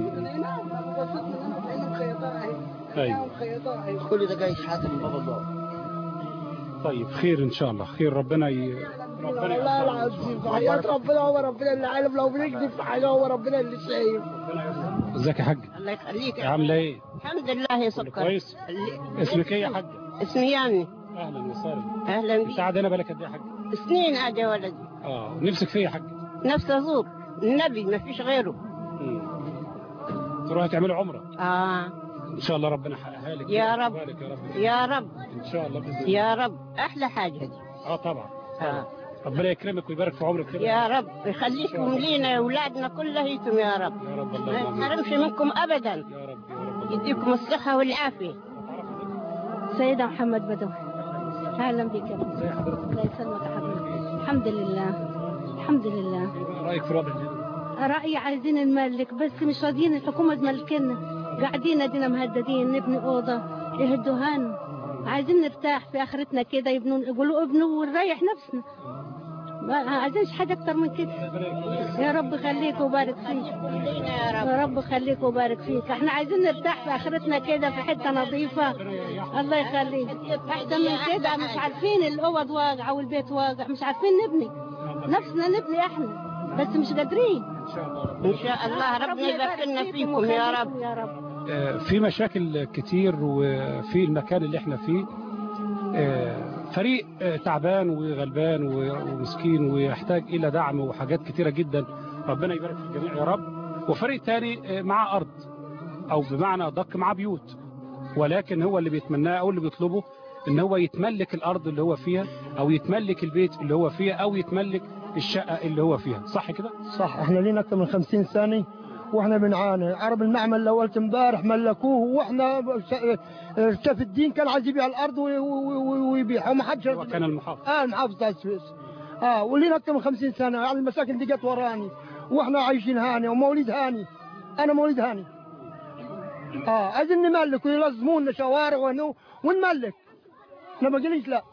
ايوه كل ده جاي شحاته من باب الله طيب خير ان شاء الله خير ربنا ي... ربنا والله العظيم حياة ربنا هو ربنا اللي عالم لو بنكذب في حاجه هو ربنا اللي شايف ازيك يا حاج الله يخليك عامله ايه الحمد لله يا سكر كويس اللي- اسمك ايه يا حاج اسمي يامي اهلا وسهلا اهلا انت بك قاعد هنا بالك قد ايه يا حاج سنين قاعد يا ولدي اه نفسك فيه يا حاج نفسي ازور النبي ما فيش غيره تروحي تعملي عمره اه ان شاء الله ربنا يحققها لك يا رب. يبارك يا رب يا رب ان شاء الله باذن الله يا رب احلى حاجه دي اه طبعا آه. ربنا يكرمك ويبارك في عمرك كده يا رب يخليكم لينا يا اولادنا كلهيتم يا رب يا رب ما الله يبارك يتحرمش منكم ابدا يا رب يا رب يديكم الصحه والعافيه سيدة محمد بدوي أهلا بك يا رب ازي حضرتك الله يسلمك يا حبيبي الحمد لله الحمد لله ايه رايك في الوضع ده رأيي عايزين نملك بس مش راضيين الحكومة تملكنا قاعدين ادينا مهددين نبني أوضة يهدوهان عايزين نرتاح في آخرتنا كده يبنوا يقولوا ابنوا ونريح نفسنا ما عايزينش حاجة أكتر من كده يا رب خليك وبارك فيك يا رب خليك وبارك فيك احنا عايزين نرتاح في آخرتنا كده في حتة نظيفة الله يخليك أحسن من كده مش عارفين الأوض واقعة والبيت واقع مش عارفين نبني نفسنا نبني احنا بس مش قادرين ان شاء الله ربنا يباركنا فيكم يا رب آه، في مشاكل كتير وفي المكان اللي احنا فيه آه، فريق آه، تعبان وغلبان و- ومسكين ويحتاج الى دعم وحاجات كتيرة جدا ربنا يبارك في الجميع يا رب وفريق تاني آه، معاه ارض او بمعنى ادق معاه بيوت ولكن هو اللي بيتمناه او اللي بيطلبه ان هو يتملك الارض اللي هو فيها او يتملك البيت اللي هو فيها او يتملك الشقة اللي هو فيها صح كده صح احنا لينا اكثر من 50 سنه واحنا بنعاني عرب المعمل الاول امبارح ملكوه واحنا ش- شاف الدين كان عايز يبيع الارض وي- وي- وي- ويبيعها وما حدش وكان المحافظ اه المحافظ بتاع السويس اه ولينا اكثر من 50 سنه يعني المساكن دي جت وراني واحنا عايشين هاني ومواليد هاني انا مواليد هاني اه عايزين نملك ويلزمونا شوارع ونو- ونملك احنا ما قليش لا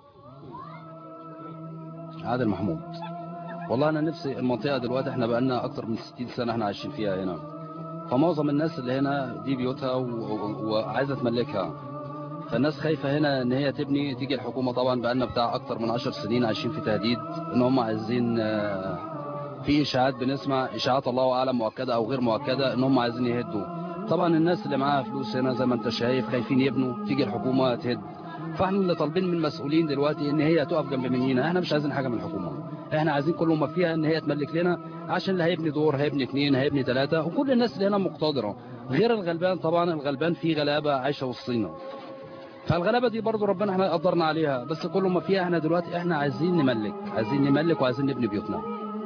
عادل محمود والله انا نفسي المنطقه دلوقتي احنا بقالنا اكتر من 60 سنه احنا عايشين فيها هنا فمعظم الناس اللي هنا دي بيوتها و- و- وعايزه تملكها فالناس خايفه هنا ان هي تبني تيجي الحكومه طبعا بقالنا بتاع اكتر من 10 سنين عايشين في تهديد ان هم عايزين آه، في اشاعات بنسمع اشاعات الله اعلم مؤكده او غير مؤكده ان هم عايزين يهدوا طبعا الناس اللي معاها فلوس هنا زي ما انت شايف خايفين يبنوا تيجي الحكومه تهد فاحنا اللي طالبين من المسؤولين دلوقتي ان هي تقف جنب منينا احنا مش عايزين حاجه من الحكومه احنا عايزين كل ما فيها ان هي تملك لنا عشان اللي هيبني دور هيبني اثنين هيبني ثلاثه وكل الناس اللي هنا مقتدره غير الغلبان طبعا الغلبان فيه غلابه عايشه وسطينا فالغلابه دي برضو ربنا احنا قدرنا عليها بس كل ما فيها احنا دلوقتي احنا عايزين نملك عايزين نملك وعايزين نبني بيوتنا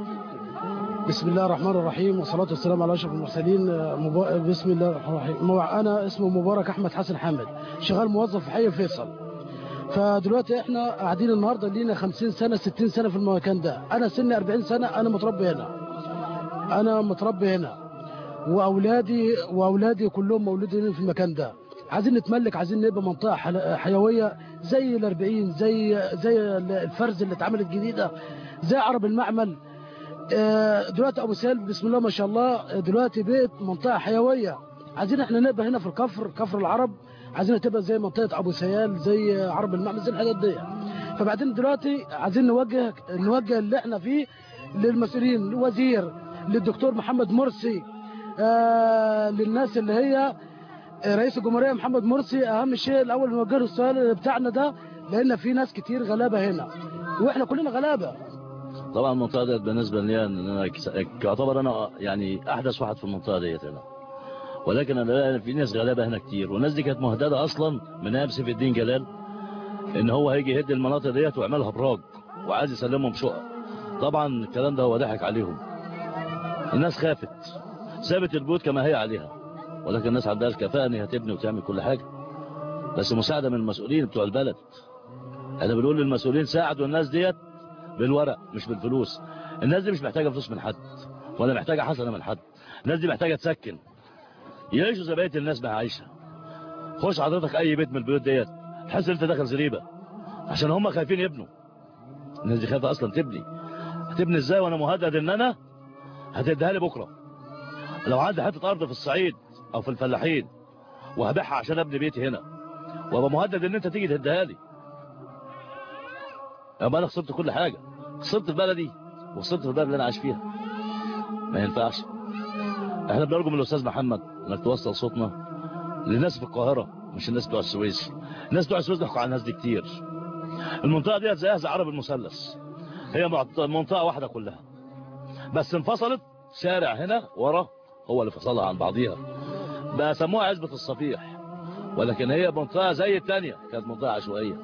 بسم الله الرحمن الرحيم والصلاة والسلام على أشرف المرسلين آه، مبا... بسم الله الرحمن الرحيم مو- أنا اسمه مبارك أحمد حسن حامد شغال موظف في حي فيصل فدلوقتي احنا قاعدين النهارده لينا 50 سنة 60 سنة في المكان ده أنا سني 40 سنة أنا متربي هنا أنا متربي هنا وأولادي وأولادي كلهم مولودين في المكان ده عايزين نتملك عايزين نبقى منطقة حل- حيوية زي الأربعين زي زي الفرز اللي اتعملت جديدة زي عرب المعمل آه، دلوقتي ابو سالم بسم الله ما شاء الله آه، دلوقتي بيت منطقه حيويه عايزين احنا نبقى هنا في الكفر كفر العرب عايزين تبقى زي منطقه ابو سيال زي عرب المعمل زي الحاجات دي فبعدين دلوقتي عايزين نوجه نوجه اللي احنا فيه للمسؤولين للوزير للدكتور محمد مرسي آه للناس اللي هي آه، رئيس الجمهوريه محمد مرسي اهم شيء الاول نوجه له السؤال بتاعنا ده لان في ناس كتير غلابه هنا واحنا كلنا غلابه طبعا المنطقه ديت بالنسبه لي ان انا كس- يعتبر انا يعني احدث واحد في المنطقه ديت هنا ولكن انا لاقي في ناس غلابه هنا كتير والناس دي كانت مهدده اصلا من ايام سيف الدين جلال ان هو هيجي يهد المناطق ديت ويعملها براج وعايز يسلمهم شقق طبعا الكلام ده هو ضحك عليهم الناس خافت سابت البيوت كما هي عليها ولكن الناس عندها الكفاءه ان هي تبني وتعمل كل حاجه بس مساعده من المسؤولين بتوع البلد احنا بنقول للمسؤولين ساعدوا الناس ديت بالورق مش بالفلوس الناس دي مش محتاجه فلوس من حد ولا محتاجه حسنه من حد الناس دي محتاجه تسكن يعيشوا زي بقيه الناس ما عايشه خش حضرتك اي بيت من البيوت ديت تحس ان انت داخل زريبه عشان هم خايفين يبنوا الناس دي خايفه اصلا تبني هتبني ازاي وانا مهدد ان انا هتديها لي بكره لو عندي حته ارض في الصعيد او في الفلاحين وهبيعها عشان ابني بيتي هنا وابقى مهدد ان انت تيجي تديها لي يبقى انا خسرت كل حاجه خسرت في بلدي وخسرت في البلد اللي انا عايش فيها ما ينفعش احنا بنرجو من الاستاذ محمد انك توصل صوتنا للناس في القاهره مش الناس بتوع السويس الناس بتوع السويس بيحكوا عن الناس دي كتير المنطقه دي زيها زي عرب المثلث هي معت- منطقه واحده كلها بس انفصلت شارع هنا ورا هو اللي فصلها عن بعضيها بقى سموها عزبه الصفيح ولكن هي منطقه زي الثانيه كانت منطقه عشوائيه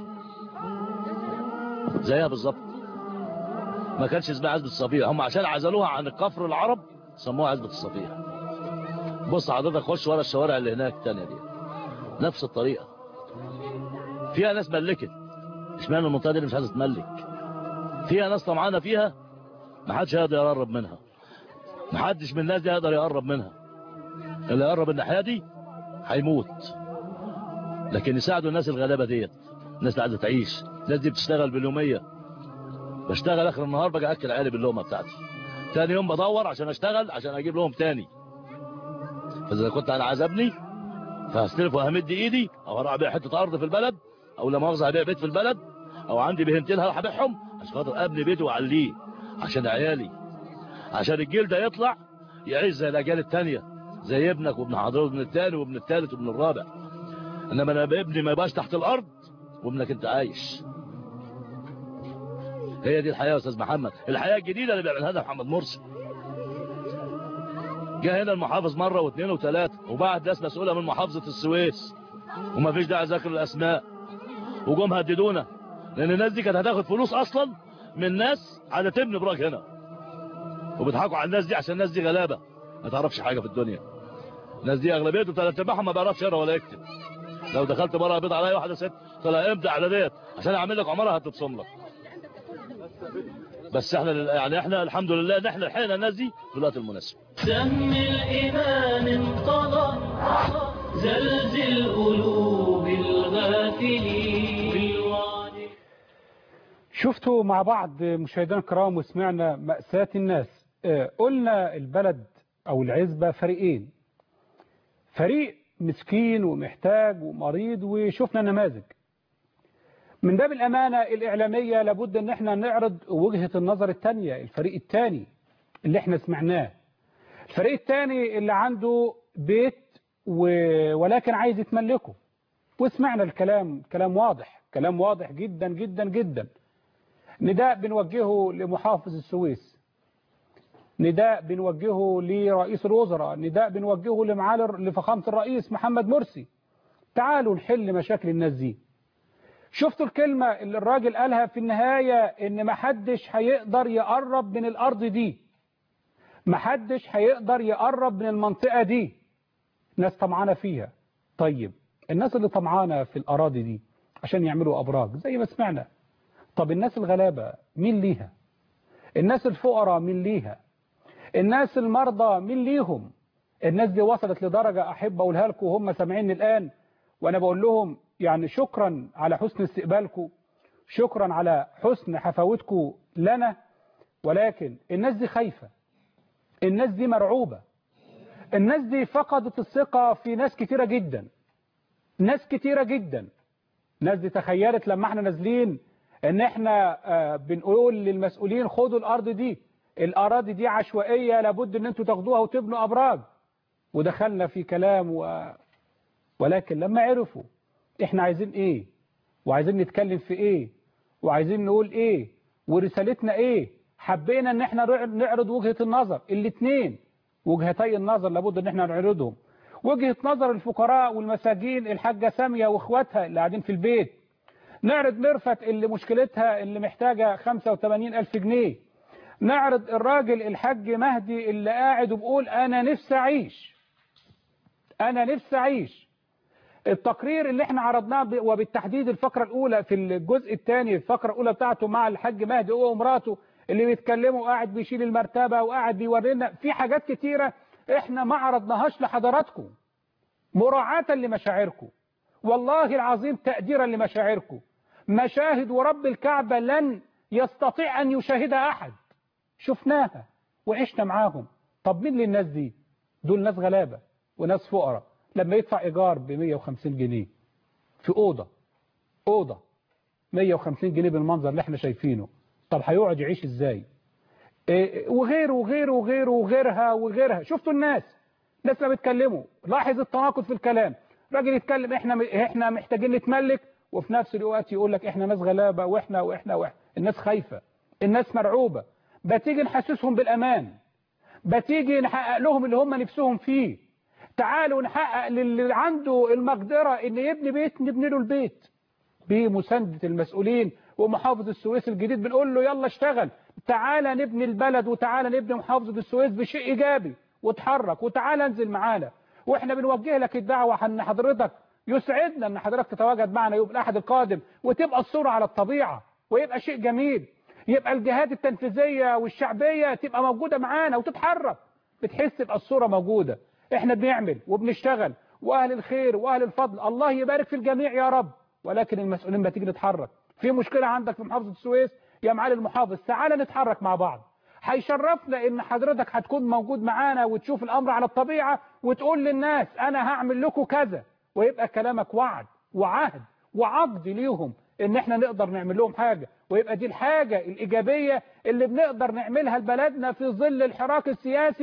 زيها بالظبط ما كانش اسمها عزبة الصفيح هم عشان عزلوها عن الكفر العرب سموها عزبة الصفيح بص حضرتك خش ورا الشوارع اللي هناك التانية دي نفس الطريقة فيها ناس ملكت اشمعنى المنطقة دي اللي مش عايزة تملك فيها ناس طمعانة فيها ما حدش هيقدر يقرب منها ما حدش من الناس دي يقدر يقرب منها اللي يقرب الناحية دي هيموت لكن يساعدوا الناس الغلابة ديت الناس اللي عايزة تعيش الناس دي بتشتغل باليومية بشتغل اخر النهار باجي اكل عيالي باللقمه بتاعتي تاني يوم بدور عشان اشتغل عشان اجيب لهم تاني فاذا كنت انا عايز ابني فهستلف وهمد ايدي او هروح ابيع حته ارض في البلد او لا مؤاخذه هبيع بيت في البلد او عندي بهنتين هروح ابيعهم عشان خاطر ابني بيتي واعليه عشان عيالي عشان الجيل ده يطلع يعيش زي الاجيال التانية زي ابنك وابن حضرتك وابن التاني وابن التالت وابن الرابع انما انا ابني ما يبقاش تحت الارض وابنك انت عايش هي دي الحياة يا استاذ محمد الحياة الجديدة اللي بيعملها لنا محمد مرسي جه هنا المحافظ مرة واثنين وثلاثة وبعد ناس مسؤولة من محافظة السويس وما فيش داعي ذكر الاسماء وجم هددونا لان الناس دي كانت هتاخد فلوس اصلا من ناس على تبني براك هنا وبيضحكوا على الناس دي عشان الناس دي غلابة ما تعرفش حاجة في الدنيا الناس دي اغلبيته ثلاث ارباعهم ما بيعرفش يقرا ولا يكتب لو دخلت بره بيض عليا واحده ست طلع ابدا على ديت عشان اعمل لك عماره هتتصم لك بس احنا يعني احنا الحمد لله ان احنا لحقنا الناس دي في الوقت المناسب سم الإيمان انطلق زلزل قلوب الغافلين بالوعد شفتوا مع بعض مشاهدينا الكرام وسمعنا مأساة الناس آه، قلنا البلد أو العزبة فريقين فريق مسكين ومحتاج ومريض وشفنا نماذج من باب الأمانة الإعلامية لابد أن احنا نعرض وجهة النظر التانية الفريق التاني اللي احنا سمعناه الفريق التاني اللي عنده بيت و... ولكن عايز يتملكه وسمعنا الكلام كلام واضح كلام واضح جدا جدا جدا نداء بنوجهه لمحافظ السويس نداء بنوجهه لرئيس الوزراء نداء بنوجهه لمعالي لفخامة الرئيس محمد مرسي تعالوا نحل مشاكل الناس دي شفتوا الكلمة اللي الراجل قالها في النهاية ان محدش هيقدر يقرب من الارض دي محدش هيقدر يقرب من المنطقة دي ناس طمعانة فيها طيب الناس اللي طمعانة في الاراضي دي عشان يعملوا ابراج زي ما سمعنا طب الناس الغلابة مين ليها الناس الفقراء مين ليها الناس المرضى مين ليهم الناس دي وصلت لدرجة أحب أقولها لكم وهم سامعيني الآن وأنا بقول لهم يعني شكرا على حسن استقبالكم شكرا على حسن حفاوتكم لنا ولكن الناس دي خايفة الناس دي مرعوبة الناس دي فقدت الثقة في ناس كتيرة جدا ناس كتيرة جدا ناس دي تخيلت لما احنا نازلين ان احنا آه، بنقول للمسؤولين خدوا الارض دي الاراضي دي عشوائية لابد ان انتوا تاخدوها وتبنوا ابراج ودخلنا في كلام و... ولكن لما عرفوا احنا عايزين ايه وعايزين نتكلم في ايه وعايزين نقول ايه ورسالتنا ايه حبينا ان احنا نع- نعرض وجهة النظر الاتنين وجهتي النظر لابد ان احنا نعرضهم وجهة نظر الفقراء والمساجين الحاجة سامية واخواتها اللي قاعدين في البيت نعرض مرفت اللي مشكلتها اللي محتاجة 85 ألف جنيه نعرض الراجل الحاج مهدي اللي قاعد وبقول أنا نفسي أعيش أنا نفسي أعيش التقرير اللي احنا عرضناه ب- وبالتحديد الفقرة الأولى في الجزء الثاني الفقرة الأولى بتاعته مع الحاج مهدي هو ومراته اللي بيتكلموا قاعد بيشيل المرتبة وقاعد بيورينا في حاجات كتيرة احنا ما عرضناهاش لحضراتكم مراعاة لمشاعركم والله العظيم تقديرا لمشاعركم مشاهد ورب الكعبة لن يستطيع أن يشاهدها أحد شفناها وعشنا معاهم طب مين للناس دي دول ناس غلابة وناس فقراء لما يدفع إيجار ب 150 جنيه في أوضة أوضة 150 جنيه بالمنظر اللي احنا شايفينه طب هيقعد يعيش ازاي إيه وغيره وغيره وغيره وغيرها وغيرها شفتوا الناس الناس لما بيتكلموا لاحظ التناقض في الكلام راجل يتكلم احنا احنا محتاجين نتملك وفي نفس الوقت يقول لك احنا ناس غلابه واحنا واحنا واحنا الناس خايفه الناس مرعوبه بتيجي نحسسهم بالامان بتيجي نحقق لهم اللي هم نفسهم فيه تعالوا نحقق للي عنده المقدره ان يبني بيت نبني له البيت بمساندة المسؤولين ومحافظ السويس الجديد بنقول له يلا اشتغل تعالى نبني البلد وتعالى نبني محافظة السويس بشيء إيجابي وتحرك وتعالى انزل معانا واحنا بنوجه لك الدعوة ان حضرتك يسعدنا ان حضرتك تتواجد معنا يوم الأحد القادم وتبقى الصورة على الطبيعة ويبقى شيء جميل يبقى الجهات التنفيذية والشعبية تبقى موجودة معانا وتتحرك بتحس يبقى الصورة موجودة احنا بنعمل وبنشتغل واهل الخير واهل الفضل الله يبارك في الجميع يا رب ولكن المسؤولين بتيجي نتحرك في مشكلة عندك في محافظة السويس يا معالي المحافظ تعالى نتحرك مع بعض هيشرفنا ان حضرتك هتكون موجود معانا وتشوف الامر على الطبيعة وتقول للناس انا هعمل لكم كذا ويبقى كلامك وعد وعهد وعقد ليهم ان احنا نقدر نعمل لهم حاجة ويبقى دي الحاجة الايجابية اللي بنقدر نعملها لبلدنا في ظل الحراك السياسي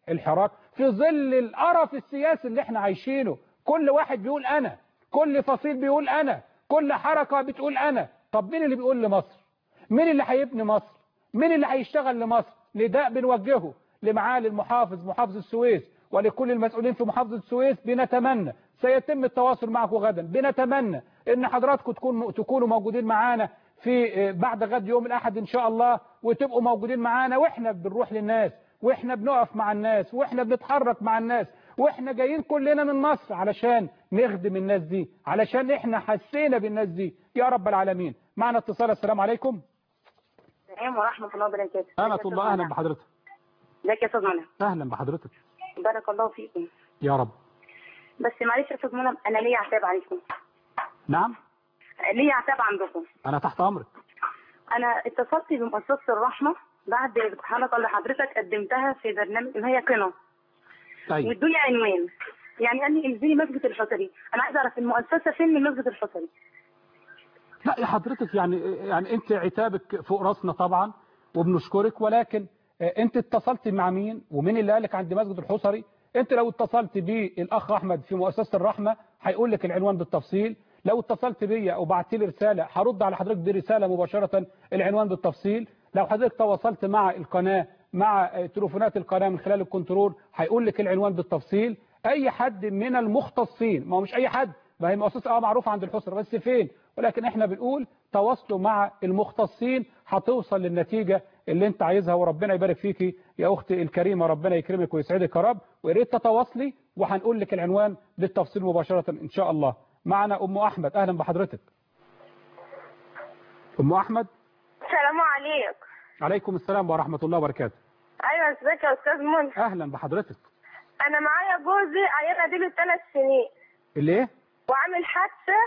الحراك في ظل القرف السياسي اللي احنا عايشينه كل واحد بيقول انا كل فصيل بيقول انا كل حركة بتقول انا طب مين اللي بيقول لمصر مين اللي هيبني مصر مين اللي هيشتغل لمصر نداء بنوجهه لمعالي المحافظ محافظ السويس ولكل المسؤولين في محافظة السويس بنتمنى سيتم التواصل معكم غدا بنتمنى ان حضراتكم تكون تكونوا موجودين معانا في بعد غد يوم الاحد ان شاء الله وتبقوا موجودين معانا واحنا بنروح للناس واحنا بنقف مع الناس واحنا بنتحرك مع الناس واحنا جايين كلنا من مصر علشان نخدم الناس دي علشان احنا حسينا بالناس دي يا رب العالمين معنا اتصال السلام عليكم السلام ورحمة الله وبركاته اهلا الله اهلا بحضرتك ازيك يا استاذ منى اهلا بحضرتك بارك الله فيكم يا رب بس معلش يا استاذ منى انا ليا عتاب عليكم نعم ليا عتاب عندكم انا تحت امرك انا اتصلت بمؤسسة الرحمة بعد الحلقة اللي حضرتك قدمتها في برنامج اللي هي قنا طيب وادوني عنوان يعني قال لي انزلي مسجد الحصري انا عايزه اعرف المؤسسة فين من مسجد الحصري لا يا حضرتك يعني يعني انت عتابك فوق راسنا طبعا وبنشكرك ولكن انت اتصلت مع مين ومين اللي قالك عند مسجد الحصري انت لو اتصلت بالاخ احمد في مؤسسه الرحمه هيقول لك العنوان بالتفصيل لو اتصلت بيا او بعت لي رساله هرد على حضرتك برساله مباشره العنوان بالتفصيل لو حضرتك تواصلت مع القناه مع تليفونات القناه من خلال الكنترول هيقول لك العنوان بالتفصيل اي حد من المختصين ما هو مش اي حد ما هي مؤسسه اه معروفه عند الحصر بس فين ولكن احنا بنقول تواصلوا مع المختصين هتوصل للنتيجه اللي انت عايزها وربنا يبارك فيكي يا اختي الكريمه ربنا يكرمك ويسعدك يا رب ويا ريت تتواصلي وهنقول لك العنوان بالتفصيل مباشره ان شاء الله معنا ام احمد اهلا بحضرتك ام احمد السلام عليكم عليكم السلام ورحمه الله وبركاته ايوه ازيك يا استاذ منى اهلا بحضرتك انا معايا جوزي عيان اديله ثلاث سنين اللي ايه وعامل حادثه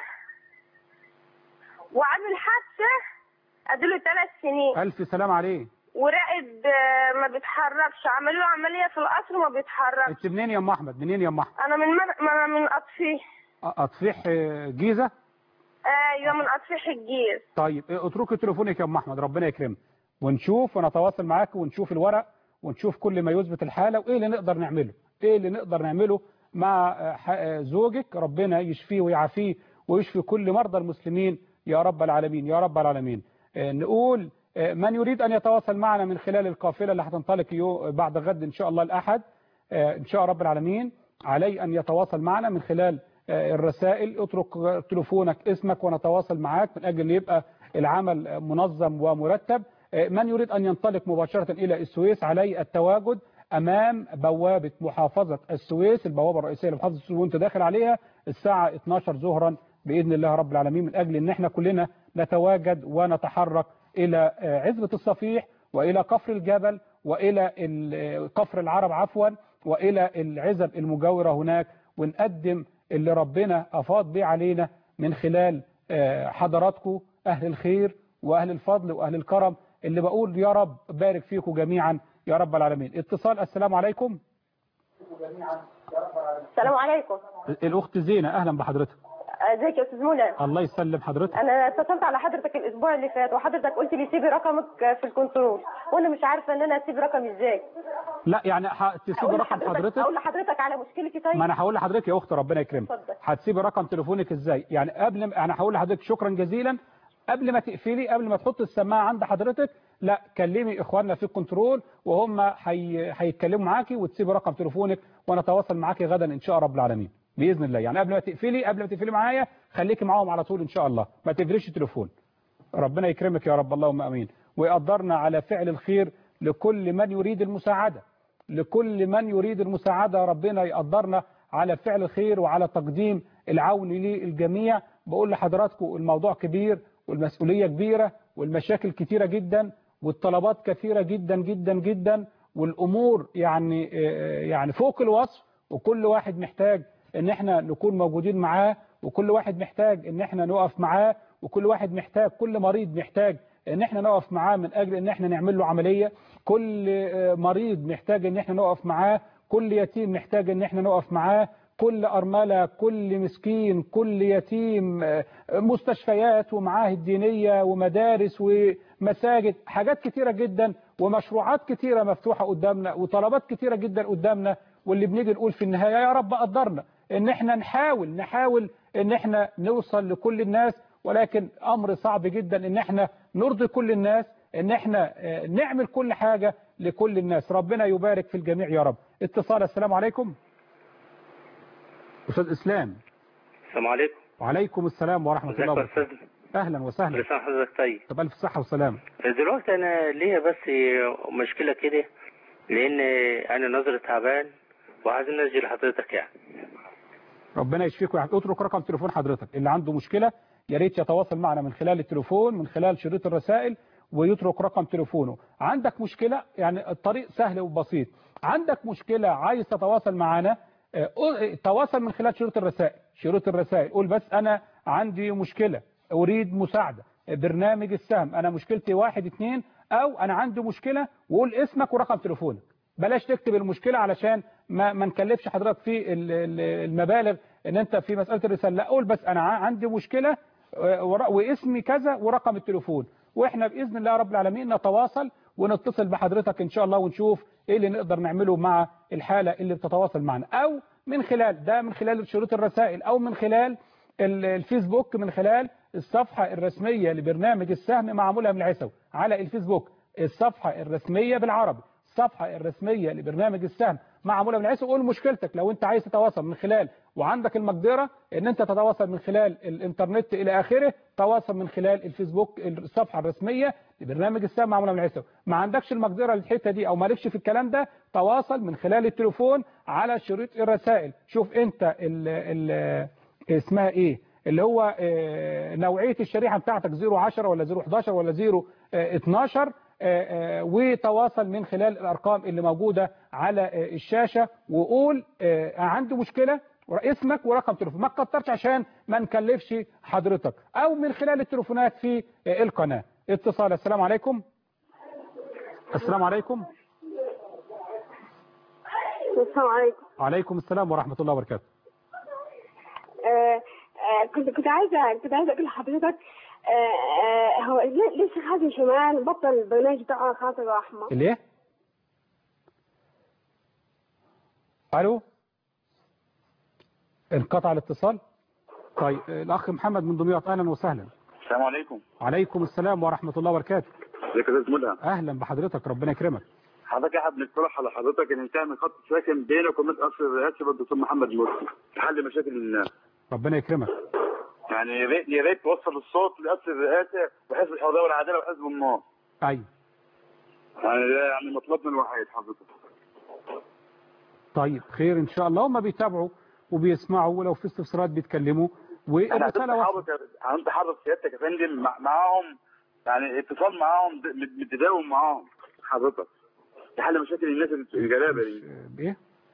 وعامل حادثه اديله ثلاث سنين الف سلام عليه وراقد آه، ما بيتحركش عملوا له عمليه في القصر وما بيتحركش انت منين يا ام احمد منين يا ام احمد انا من مر... انا من اطفيح اطفيح جيزه ايوه من اطفيح الجيز طيب اتركي تليفونك يا ام احمد ربنا يكرمك ونشوف ونتواصل معاك ونشوف الورق ونشوف كل ما يثبت الحاله وايه اللي نقدر نعمله ايه اللي نقدر نعمله مع زوجك ربنا يشفيه ويعافيه ويشفي كل مرضى المسلمين يا رب العالمين يا رب العالمين نقول من يريد أن يتواصل معنا من خلال القافلة اللي هتنطلق بعد غد إن شاء الله الأحد إن شاء رب العالمين علي أن يتواصل معنا من خلال الرسائل اترك تليفونك اسمك ونتواصل معاك من أجل يبقى العمل منظم ومرتب من يريد أن ينطلق مباشرة إلى السويس علي التواجد أمام بوابة محافظة السويس البوابة الرئيسية لمحافظة السويس وانت داخل عليها الساعة 12 ظهرا بإذن الله رب العالمين من أجل أن احنا كلنا نتواجد ونتحرك إلى عزبة الصفيح وإلى كفر الجبل وإلى كفر العرب عفوا وإلى العزب المجاورة هناك ونقدم اللي ربنا أفاض به علينا من خلال حضراتكم أهل الخير وأهل الفضل وأهل الكرم اللي بقول يا رب بارك فيكم جميعا يا رب العالمين اتصال السلام عليكم السلام عليكم الأخت زينة أهلا بحضرتك ازيك يا استاذ منى الله يسلم حضرتك انا اتصلت على حضرتك الاسبوع اللي فات وحضرتك قلت لي سيبي رقمك في الكنترول وانا مش عارفه ان انا اسيب رقمي ازاي لا يعني هتسيبي رقم حضرتك اقول لحضرتك على مشكلتي طيب ما انا هقول لحضرتك يا اخت ربنا يكرمك اتفضل. هتسيبي رقم تليفونك ازاي يعني قبل ما انا هقول لحضرتك شكرا جزيلا قبل ما تقفلي قبل ما تحط السماعه عند حضرتك لا كلمي اخواننا في الكنترول وهم هيتكلموا معاكي وتسيبي رقم تليفونك ونتواصل معاكي غدا ان شاء رب العالمين باذن الله يعني قبل ما تقفلي قبل ما تقفلي معايا خليكي معاهم على طول ان شاء الله ما تقفليش التليفون ربنا يكرمك يا رب اللهم امين ويقدرنا على فعل الخير لكل من يريد المساعده لكل من يريد المساعده ربنا يقدرنا على فعل الخير وعلى تقديم العون للجميع بقول لحضراتكم الموضوع كبير والمسؤوليه كبيره والمشاكل كتيره جدا والطلبات كثيره جدا جدا جدا والامور يعني يعني فوق الوصف وكل واحد محتاج ان احنا نكون موجودين معاه وكل واحد محتاج ان احنا نقف معاه وكل واحد محتاج كل مريض محتاج ان احنا نقف معاه من اجل ان احنا نعمل له عملية كل مريض محتاج ان احنا نقف معاه كل يتيم محتاج ان احنا نقف معاه كل أرملة كل مسكين كل يتيم مستشفيات ومعاهد دينية ومدارس ومساجد حاجات كتيرة جدا ومشروعات كتيرة مفتوحة قدامنا وطلبات كتيرة جدا قدامنا واللي بنيجي نقول في النهاية يا رب قدرنا ان احنا نحاول نحاول ان احنا نوصل لكل الناس ولكن امر صعب جدا ان احنا نرضي كل الناس ان احنا آه، نعمل كل حاجة لكل الناس ربنا يبارك في الجميع يا رب اتصال السلام عليكم استاذ اسلام السلام عليكم وعليكم السلام ورحمة ازيك الله يا وبركاته استاذ اهلا وسهلا كل سنه وحضرتك طيب طب الف صحة وسلام دلوقتي انا ليا بس مشكله كده لان انا نظري تعبان وعايزين نسجل لحضرتك يعني ربنا يشفيك ويعافيك اترك رقم تليفون حضرتك اللي عنده مشكلة يا ريت يتواصل معنا من خلال التليفون من خلال شريط الرسائل ويترك رقم تليفونه عندك مشكلة يعني الطريق سهل وبسيط عندك مشكلة عايز تتواصل معنا آه، قول- تواصل من خلال شريط الرسائل شريط الرسائل قول بس انا عندي مشكلة اريد مساعدة برنامج السهم انا مشكلتي واحد اتنين او انا عندي مشكلة وقول اسمك ورقم تليفونك بلاش تكتب المشكلة علشان ما ما نكلفش حضرتك في ال- ال- المبالغ ان انت في مسألة الرسالة لا قول بس انا ع- عندي مشكلة آه، ور- واسمي كذا ورقم التليفون واحنا باذن الله رب العالمين نتواصل ونتصل بحضرتك ان شاء الله ونشوف ايه اللي نقدر نعمله مع الحالة اللي بتتواصل معنا او من خلال ده من خلال شروط الرسائل او من خلال ال- الفيسبوك من خلال الصفحة الرسمية لبرنامج السهم معمولة من العسو على الفيسبوك الصفحة الرسمية بالعربي الصفحة الرسمية لبرنامج السهم معمولة من العسو قول مشكلتك لو انت عايز تتواصل من خلال وعندك المقدرة ان انت تتواصل من خلال الانترنت الى اخره تواصل من خلال الفيسبوك الصفحة الرسمية لبرنامج السهم معمولة من العسو ما عندكش المقدرة للحتة دي او مالكش في الكلام ده تواصل من خلال التليفون على شريط الرسائل شوف انت ال ال اسمها ايه اللي هو آه، نوعية الشريحة بتاعتك 010 ولا 011 ولا 012 وتواصل من خلال الأرقام اللي موجودة على آه، الشاشة وقول آه، عندي مشكلة اسمك ورقم تليفون ما تكترش عشان ما نكلفش حضرتك او من خلال التليفونات في آه، القناة اتصال السلام عليكم السلام عليكم السلام عليكم وعليكم السلام ورحمة الله وبركاته آه، آه، كنت كنت عايزه كنت عايزه اقول لحضرتك آه، آه، هو ليه ليه الشيخ حازم شمال بطل البرنامج بتاعه خاطر رحمه الايه الو انقطع الاتصال طيب الاخ محمد من دمياط اهلا وسهلا السلام عليكم عليكم السلام ورحمة الله وبركاته ازيك يا استاذ ملهم اهلا بحضرتك ربنا يكرمك حضرتك احنا بنقترح على حضرتك ان تعمل خط ساكن بينك وبين قصر الرئاسي والدكتور محمد مرسي لحل مشاكل الناس ربنا يكرمك يعني يا ريت يا ريت توصل الصوت لقصر الرئاسه وحزب الحريه والعداله وحزب النار ايوه يعني ده يعني مطلبنا الوحيد حضرتك طيب خير ان شاء الله هم بيتابعوا وبيسمعوا ولو في استفسارات بيتكلموا احنا والرسالة هنت وصلت حضرتك هنت حضرتك سيادتك يا فندم مع- معاهم يعني اتصال معاهم د- مت- متداوم معاهم حضرتك لحل مشاكل الناس الجلابه دي بايه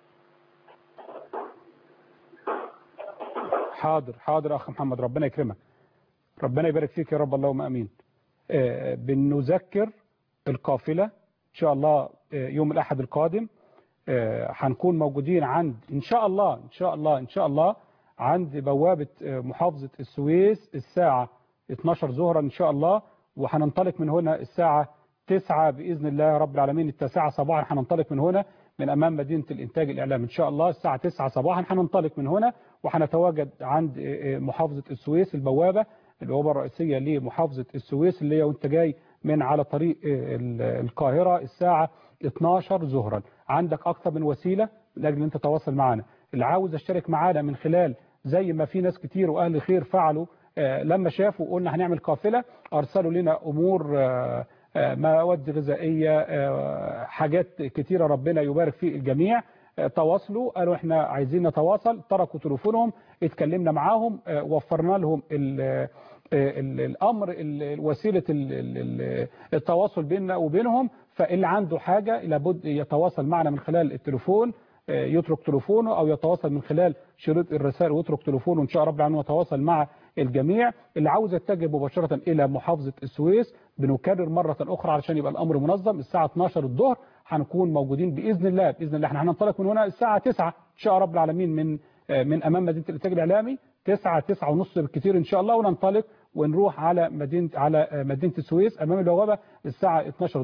حاضر حاضر اخ محمد ربنا يكرمك ربنا يبارك فيك يا رب اللهم امين آه، بنذكر القافلة ان شاء الله آه، يوم الاحد القادم آه، هنكون موجودين عند ان شاء الله ان شاء الله ان شاء الله عند بوابة آه، محافظة السويس الساعة 12 ظهرا ان شاء الله وهننطلق من هنا الساعة 9 بإذن الله رب العالمين التاسعة صباحا هننطلق من هنا من أمام مدينة الإنتاج الإعلام إن شاء الله الساعة 9 صباحا هننطلق من هنا وهنتواجد عند آه، آه، محافظة السويس البوابة البوابة الرئيسية لمحافظة السويس اللي هي وانت جاي من على طريق آه، ال- القاهرة الساعة 12 ظهرا عندك أكثر من وسيلة لأجل أن تتواصل معنا اللي عاوز يشترك معانا من خلال زي ما في ناس كتير وأهل خير فعلوا آه، لما شافوا قلنا هنعمل قافلة أرسلوا لنا أمور آه، آه، مواد غذائية آه، حاجات كتيرة ربنا يبارك في الجميع آه، تواصلوا قالوا احنا عايزين نتواصل تركوا تليفونهم اتكلمنا معاهم آه، وفرنا لهم ال- آه، ال- الامر ال- وسيله ال- ال- التواصل بيننا وبينهم فاللي عنده حاجه لابد يتواصل معنا من خلال التليفون آه، يترك تليفونه او يتواصل من خلال شريط الرسائل ويترك تليفونه ان شاء رب العالمين ويتواصل مع الجميع اللي عاوز يتجه مباشره الى محافظه السويس بنكرر مره اخرى علشان يبقى الامر منظم الساعه 12 الظهر هنكون موجودين باذن الله باذن الله احنا هننطلق من هنا الساعه 9 ان شاء رب العالمين من آه، من امام مدينه الانتاج الاعلامي 9 9 ونص بالكثير ان شاء الله وننطلق ونروح على مدينه على آه، مدينه السويس امام البوابه الساعه 12 الظهر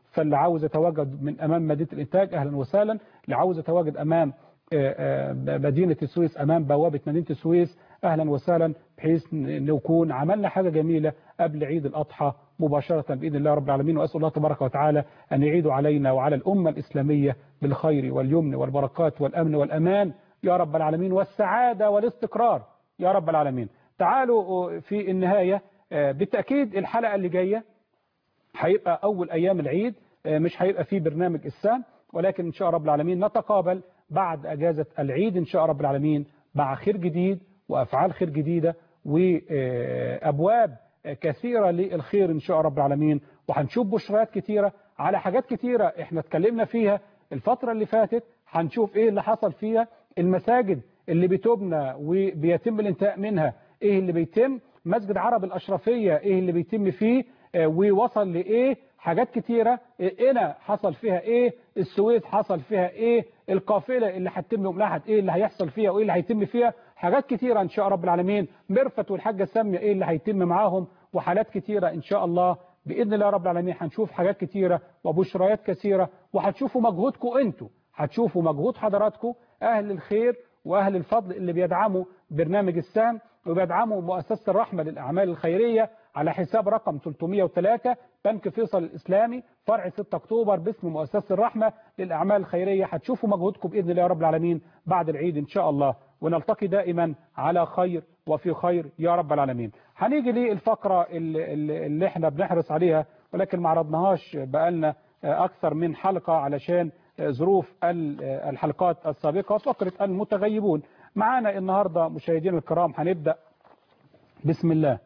فاللي عاوز يتواجد من أمام مدينة الإنتاج أهلا وسهلا اللي عاوز يتواجد أمام آه، آه، مدينة السويس أمام بوابة مدينة السويس أهلا وسهلا بحيث ن- نكون عملنا حاجة جميلة قبل عيد الأضحى مباشرة بإذن الله رب العالمين وأسأل الله تبارك وتعالى أن يعيد علينا وعلى الأمة الإسلامية بالخير واليمن والبركات والأمن والأمان يا رب العالمين والسعادة والاستقرار يا رب العالمين تعالوا في النهاية آه، بالتأكيد الحلقة اللي جاية هيبقى أول أيام العيد آه، مش هيبقى فيه برنامج إسلام ولكن إن شاء رب العالمين نتقابل بعد أجازة العيد إن شاء رب العالمين مع خير جديد وأفعال خير جديدة وأبواب كثيرة للخير إن شاء رب العالمين وهنشوف بشرات كتيرة على حاجات كتيرة إحنا اتكلمنا فيها الفترة اللي فاتت هنشوف إيه اللي حصل فيها المساجد اللي بتبنى وبيتم الانتهاء منها إيه اللي بيتم مسجد عرب الأشرفية إيه اللي بيتم فيه آه، ووصل لإيه حاجات كتيرة هنا حصل فيها ايه السويس حصل فيها ايه القافلة اللي هتتم يوم الاحد ايه اللي هيحصل فيها وايه اللي هيتم فيها حاجات كتيرة ان شاء رب العالمين مرفت والحاجة سامية ايه اللي هيتم معاهم وحالات كتيرة ان شاء الله باذن الله رب العالمين هنشوف حاجات كتيرة وبشريات كثيرة وهتشوفوا مجهودكم انتوا هتشوفوا مجهود حضراتكم اهل الخير واهل الفضل اللي بيدعموا برنامج السام وبيدعموا مؤسسة الرحمة للأعمال الخيرية على حساب رقم 303 بنك فيصل الإسلامي فرع 6 أكتوبر باسم مؤسسة الرحمة للأعمال الخيرية هتشوفوا مجهودكم بإذن الله رب العالمين بعد العيد إن شاء الله ونلتقي دائما على خير وفي خير يا رب العالمين هنيجي للفقرة اللي, اللي اللي احنا بنحرص عليها ولكن ما عرضناهاش بقالنا أكثر من حلقة علشان ظروف ال- الحلقات السابقة فقرة المتغيبون معانا النهاردة مشاهدينا الكرام هنبدأ بسم الله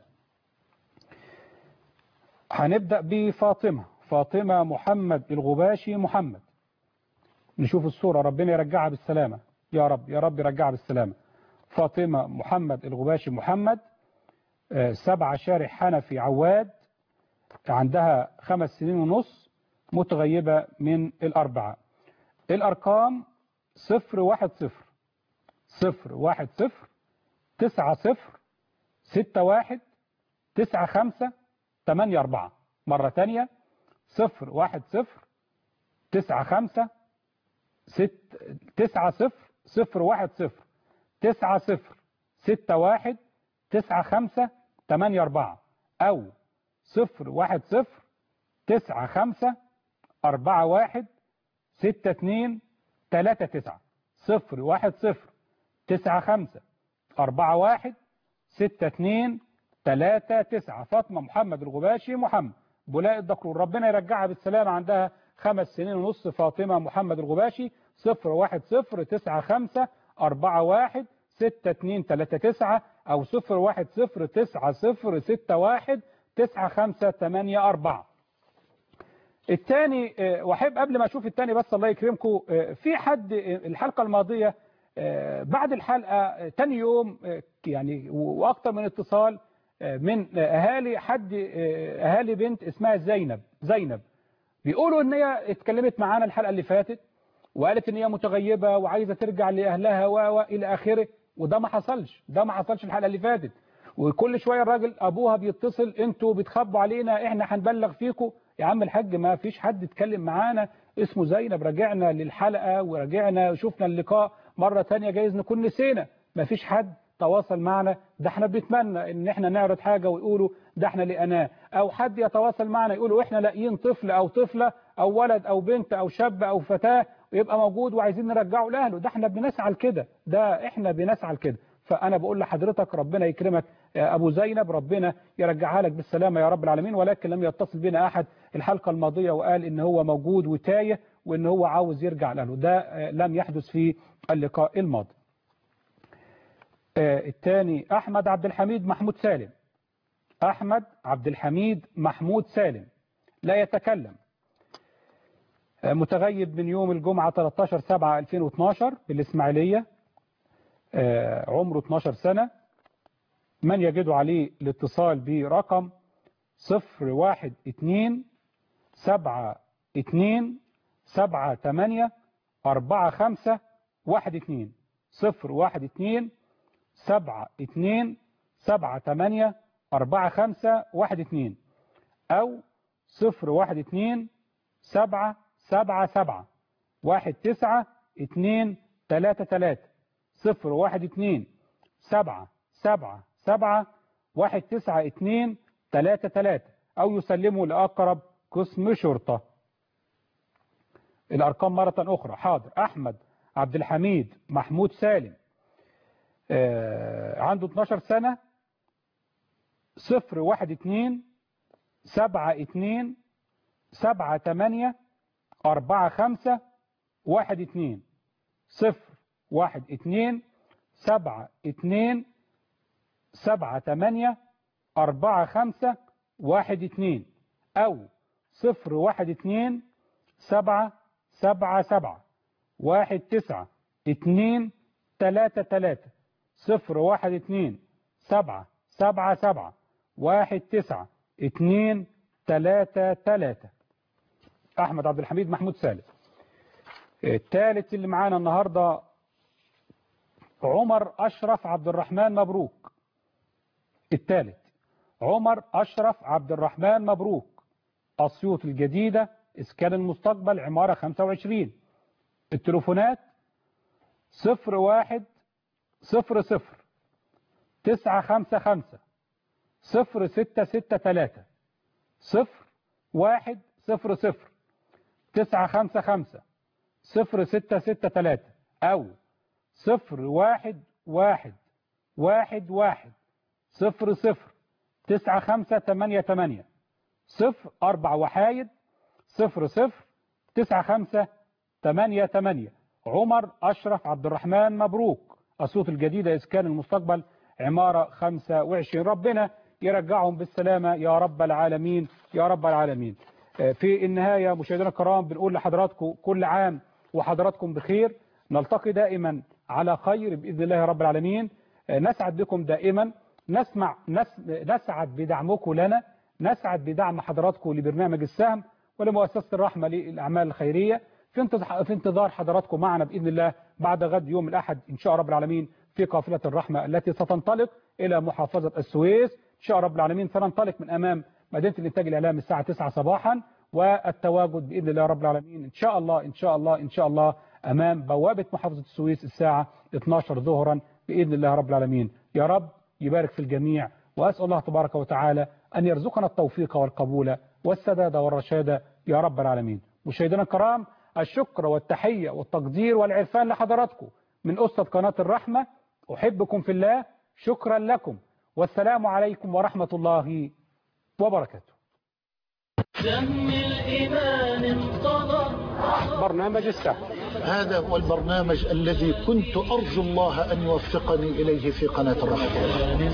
هنبدأ بفاطمة فاطمة محمد الغباشي محمد نشوف الصورة ربنا يرجعها بالسلامة يا رب يا رب يرجعها بالسلامة فاطمة محمد الغباشي محمد آه، سبعة شارع حنفي عواد عندها خمس سنين ونص متغيبة من الأربعة الأرقام صفر واحد صفر صفر واحد صفر تسعة صفر ستة واحد تسعة خمسة تمانية أربعة مرة تانية صفر واحد صفر تسعة خمسة ست تسعة صفر صفر واحد صفر تسعة صفر ستة واحد تسعة خمسة تمانية أربعة أو صفر واحد صفر تسعة خمسة أربعة واحد ستة اتنين تلاتة تسعة صفر واحد صفر تسعة خمسة أربعة واحد ستة اتنين تلاتة تسعة فاطمة محمد الغباشي محمد بولاء الدكرور ربنا يرجعها بالسلامة عندها خمس سنين ونص فاطمة محمد الغباشي صفر واحد صفر تسعة خمسة أربعة واحد ستة اتنين تلاتة تسعة أو صفر واحد صفر تسعة صفر ستة واحد تسعة خمسة تمانية أربعة الثاني واحب قبل ما اشوف الثاني بس الله يكرمكم آه، في حد آه، الحلقة الماضية آه، بعد الحلقة آه، تاني يوم آه، يعني واكتر من اتصال آه، من آه، اهالي حد آه، اهالي بنت اسمها زينب زينب بيقولوا ان هي اتكلمت معانا الحلقة اللي فاتت وقالت ان هي متغيبة وعايزة ترجع لاهلها و و الى اخره وده ما حصلش ده ما حصلش الحلقة اللي فاتت وكل شوية الراجل ابوها بيتصل انتوا بتخبوا علينا احنا هنبلغ فيكم يا عم الحاج ما فيش حد اتكلم معانا اسمه زينب راجعنا للحلقة وراجعنا وشفنا اللقاء مرة تانية جايز نكون نسينا ما فيش حد تواصل معنا ده احنا بنتمنى ان احنا نعرض حاجة ويقولوا ده احنا لقناه او حد يتواصل معنا يقولوا احنا لاقيين طفل او طفلة او ولد او بنت او شاب او فتاة ويبقى موجود وعايزين نرجعه لاهله ده احنا بنسعى لكده ده احنا بنسعى لكده فانا بقول لحضرتك ربنا يكرمك يا ابو زينب ربنا يرجعها لك بالسلامه يا رب العالمين ولكن لم يتصل بنا احد الحلقه الماضيه وقال ان هو موجود وتايه وان هو عاوز يرجع لاهله ده آه، لم يحدث في اللقاء الماضي آه، الثاني احمد عبد الحميد محمود سالم احمد عبد الحميد محمود سالم لا يتكلم آه، متغيب من يوم الجمعة 13 7 2012 بالإسماعيلية آه، عمره 12 سنة من يجد عليه الاتصال برقم 012 7 2 7 8 4 5 1 2 012 7 2 7 8 4 5 1 2 أو 012 سبعة سبعة سبعة واحد تسعة اتنين تلاتة تلاتة صفر واحد اتنين سبعة سبعة سبعة واحد تسعة اتنين تلاتة تلاتة أو يسلموا لأقرب قسم شرطة الأرقام مرة أخرى حاضر أحمد عبد الحميد محمود سالم آه عنده 12 سنة صفر واحد اتنين سبعة اتنين سبعة تمانية أربعة خمسة واحد اتنين صفر واحد اتنين سبعة اتنين سبعة تمانية أربعة خمسة واحد اتنين أو صفر واحد اتنين سبعة سبعة سبعة واحد تسعة اتنين تلاتة تلاتة صفر واحد اتنين سبعة سبعة سبعة واحد تسعة اتنين تلاتة تلاتة أحمد عبد الحميد محمود سالم الثالث اللي معانا النهاردة عمر أشرف عبد الرحمن مبروك الثالث عمر أشرف عبد الرحمن مبروك أسيوط الجديدة إسكان المستقبل عمارة 25 التليفونات صفر واحد صفر صفر تسعة خمسة خمسة صفر ستة ستة تلاتة صفر واحد صفر صفر تسعة خمسة خمسة صفر ستة ستة تلاتة أو صفر واحد واحد واحد واحد صفر صفر تسعة خمسة تمانية تمانية صفر أربع وحايد صفر صفر تسعة خمسة تمانية تمانية عمر أشرف عبد الرحمن مبروك أسيوط الجديدة إسكان المستقبل عمارة 25 ربنا يرجعهم بالسلامة يا رب العالمين يا رب العالمين في النهاية مشاهدينا الكرام بنقول لحضراتكم كل عام وحضراتكم بخير نلتقي دائما على خير بإذن الله رب العالمين نسعد بكم دائما نسمع نس نسعد بدعمكم لنا نسعد بدعم حضراتكم لبرنامج السهم ولمؤسسة الرحمة للأعمال الخيرية في في انتظار حضراتكم معنا بإذن الله بعد غد يوم الأحد إن شاء رب العالمين في قافلة الرحمة التي ستنطلق إلى محافظة السويس إن شاء رب العالمين سننطلق من أمام مدينة الإنتاج الإعلامي الساعة 9 صباحا والتواجد بإذن الله رب العالمين إن شاء الله إن شاء الله إن شاء الله أمام بوابة محافظة السويس الساعة 12 ظهرا بإذن الله رب العالمين يا رب يبارك في الجميع وأسأل الله تبارك وتعالى أن يرزقنا التوفيق والقبول والسداد والرشاد يا رب العالمين مشاهدينا الكرام الشكر والتحية والتقدير والعرفان لحضراتكم من أسرة قناة الرحمة أحبكم في الله شكرا لكم والسلام عليكم ورحمة الله وبركاته دم الإيمان انقضى برنامج السهم هذا هو البرنامج الذي كنت أرجو الله أن يوفقني إليه في قناة الرحمة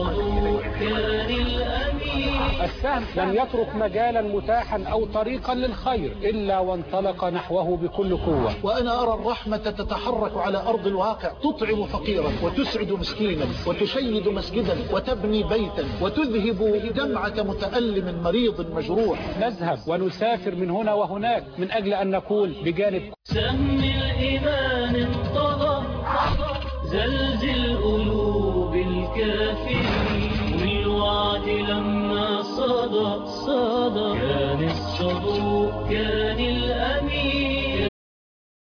السهم لم يترك مجالا متاحا أو طريقا للخير إلا وانطلق نحوه بكل قوة وأنا أرى الرحمة تتحرك على أرض الواقع تطعم فقيرا وتسعد مسكينا وتشيد مسجدا وتبني بيتا وتذهب دمعة متألم مريض مجروح نذهب ونسافر من هنا وهناك من أجل أن نكون بجانب سم الإيمان انقضى زلزل قلوب الكافرين والوعد لما صدى صدى كان الصدوق كان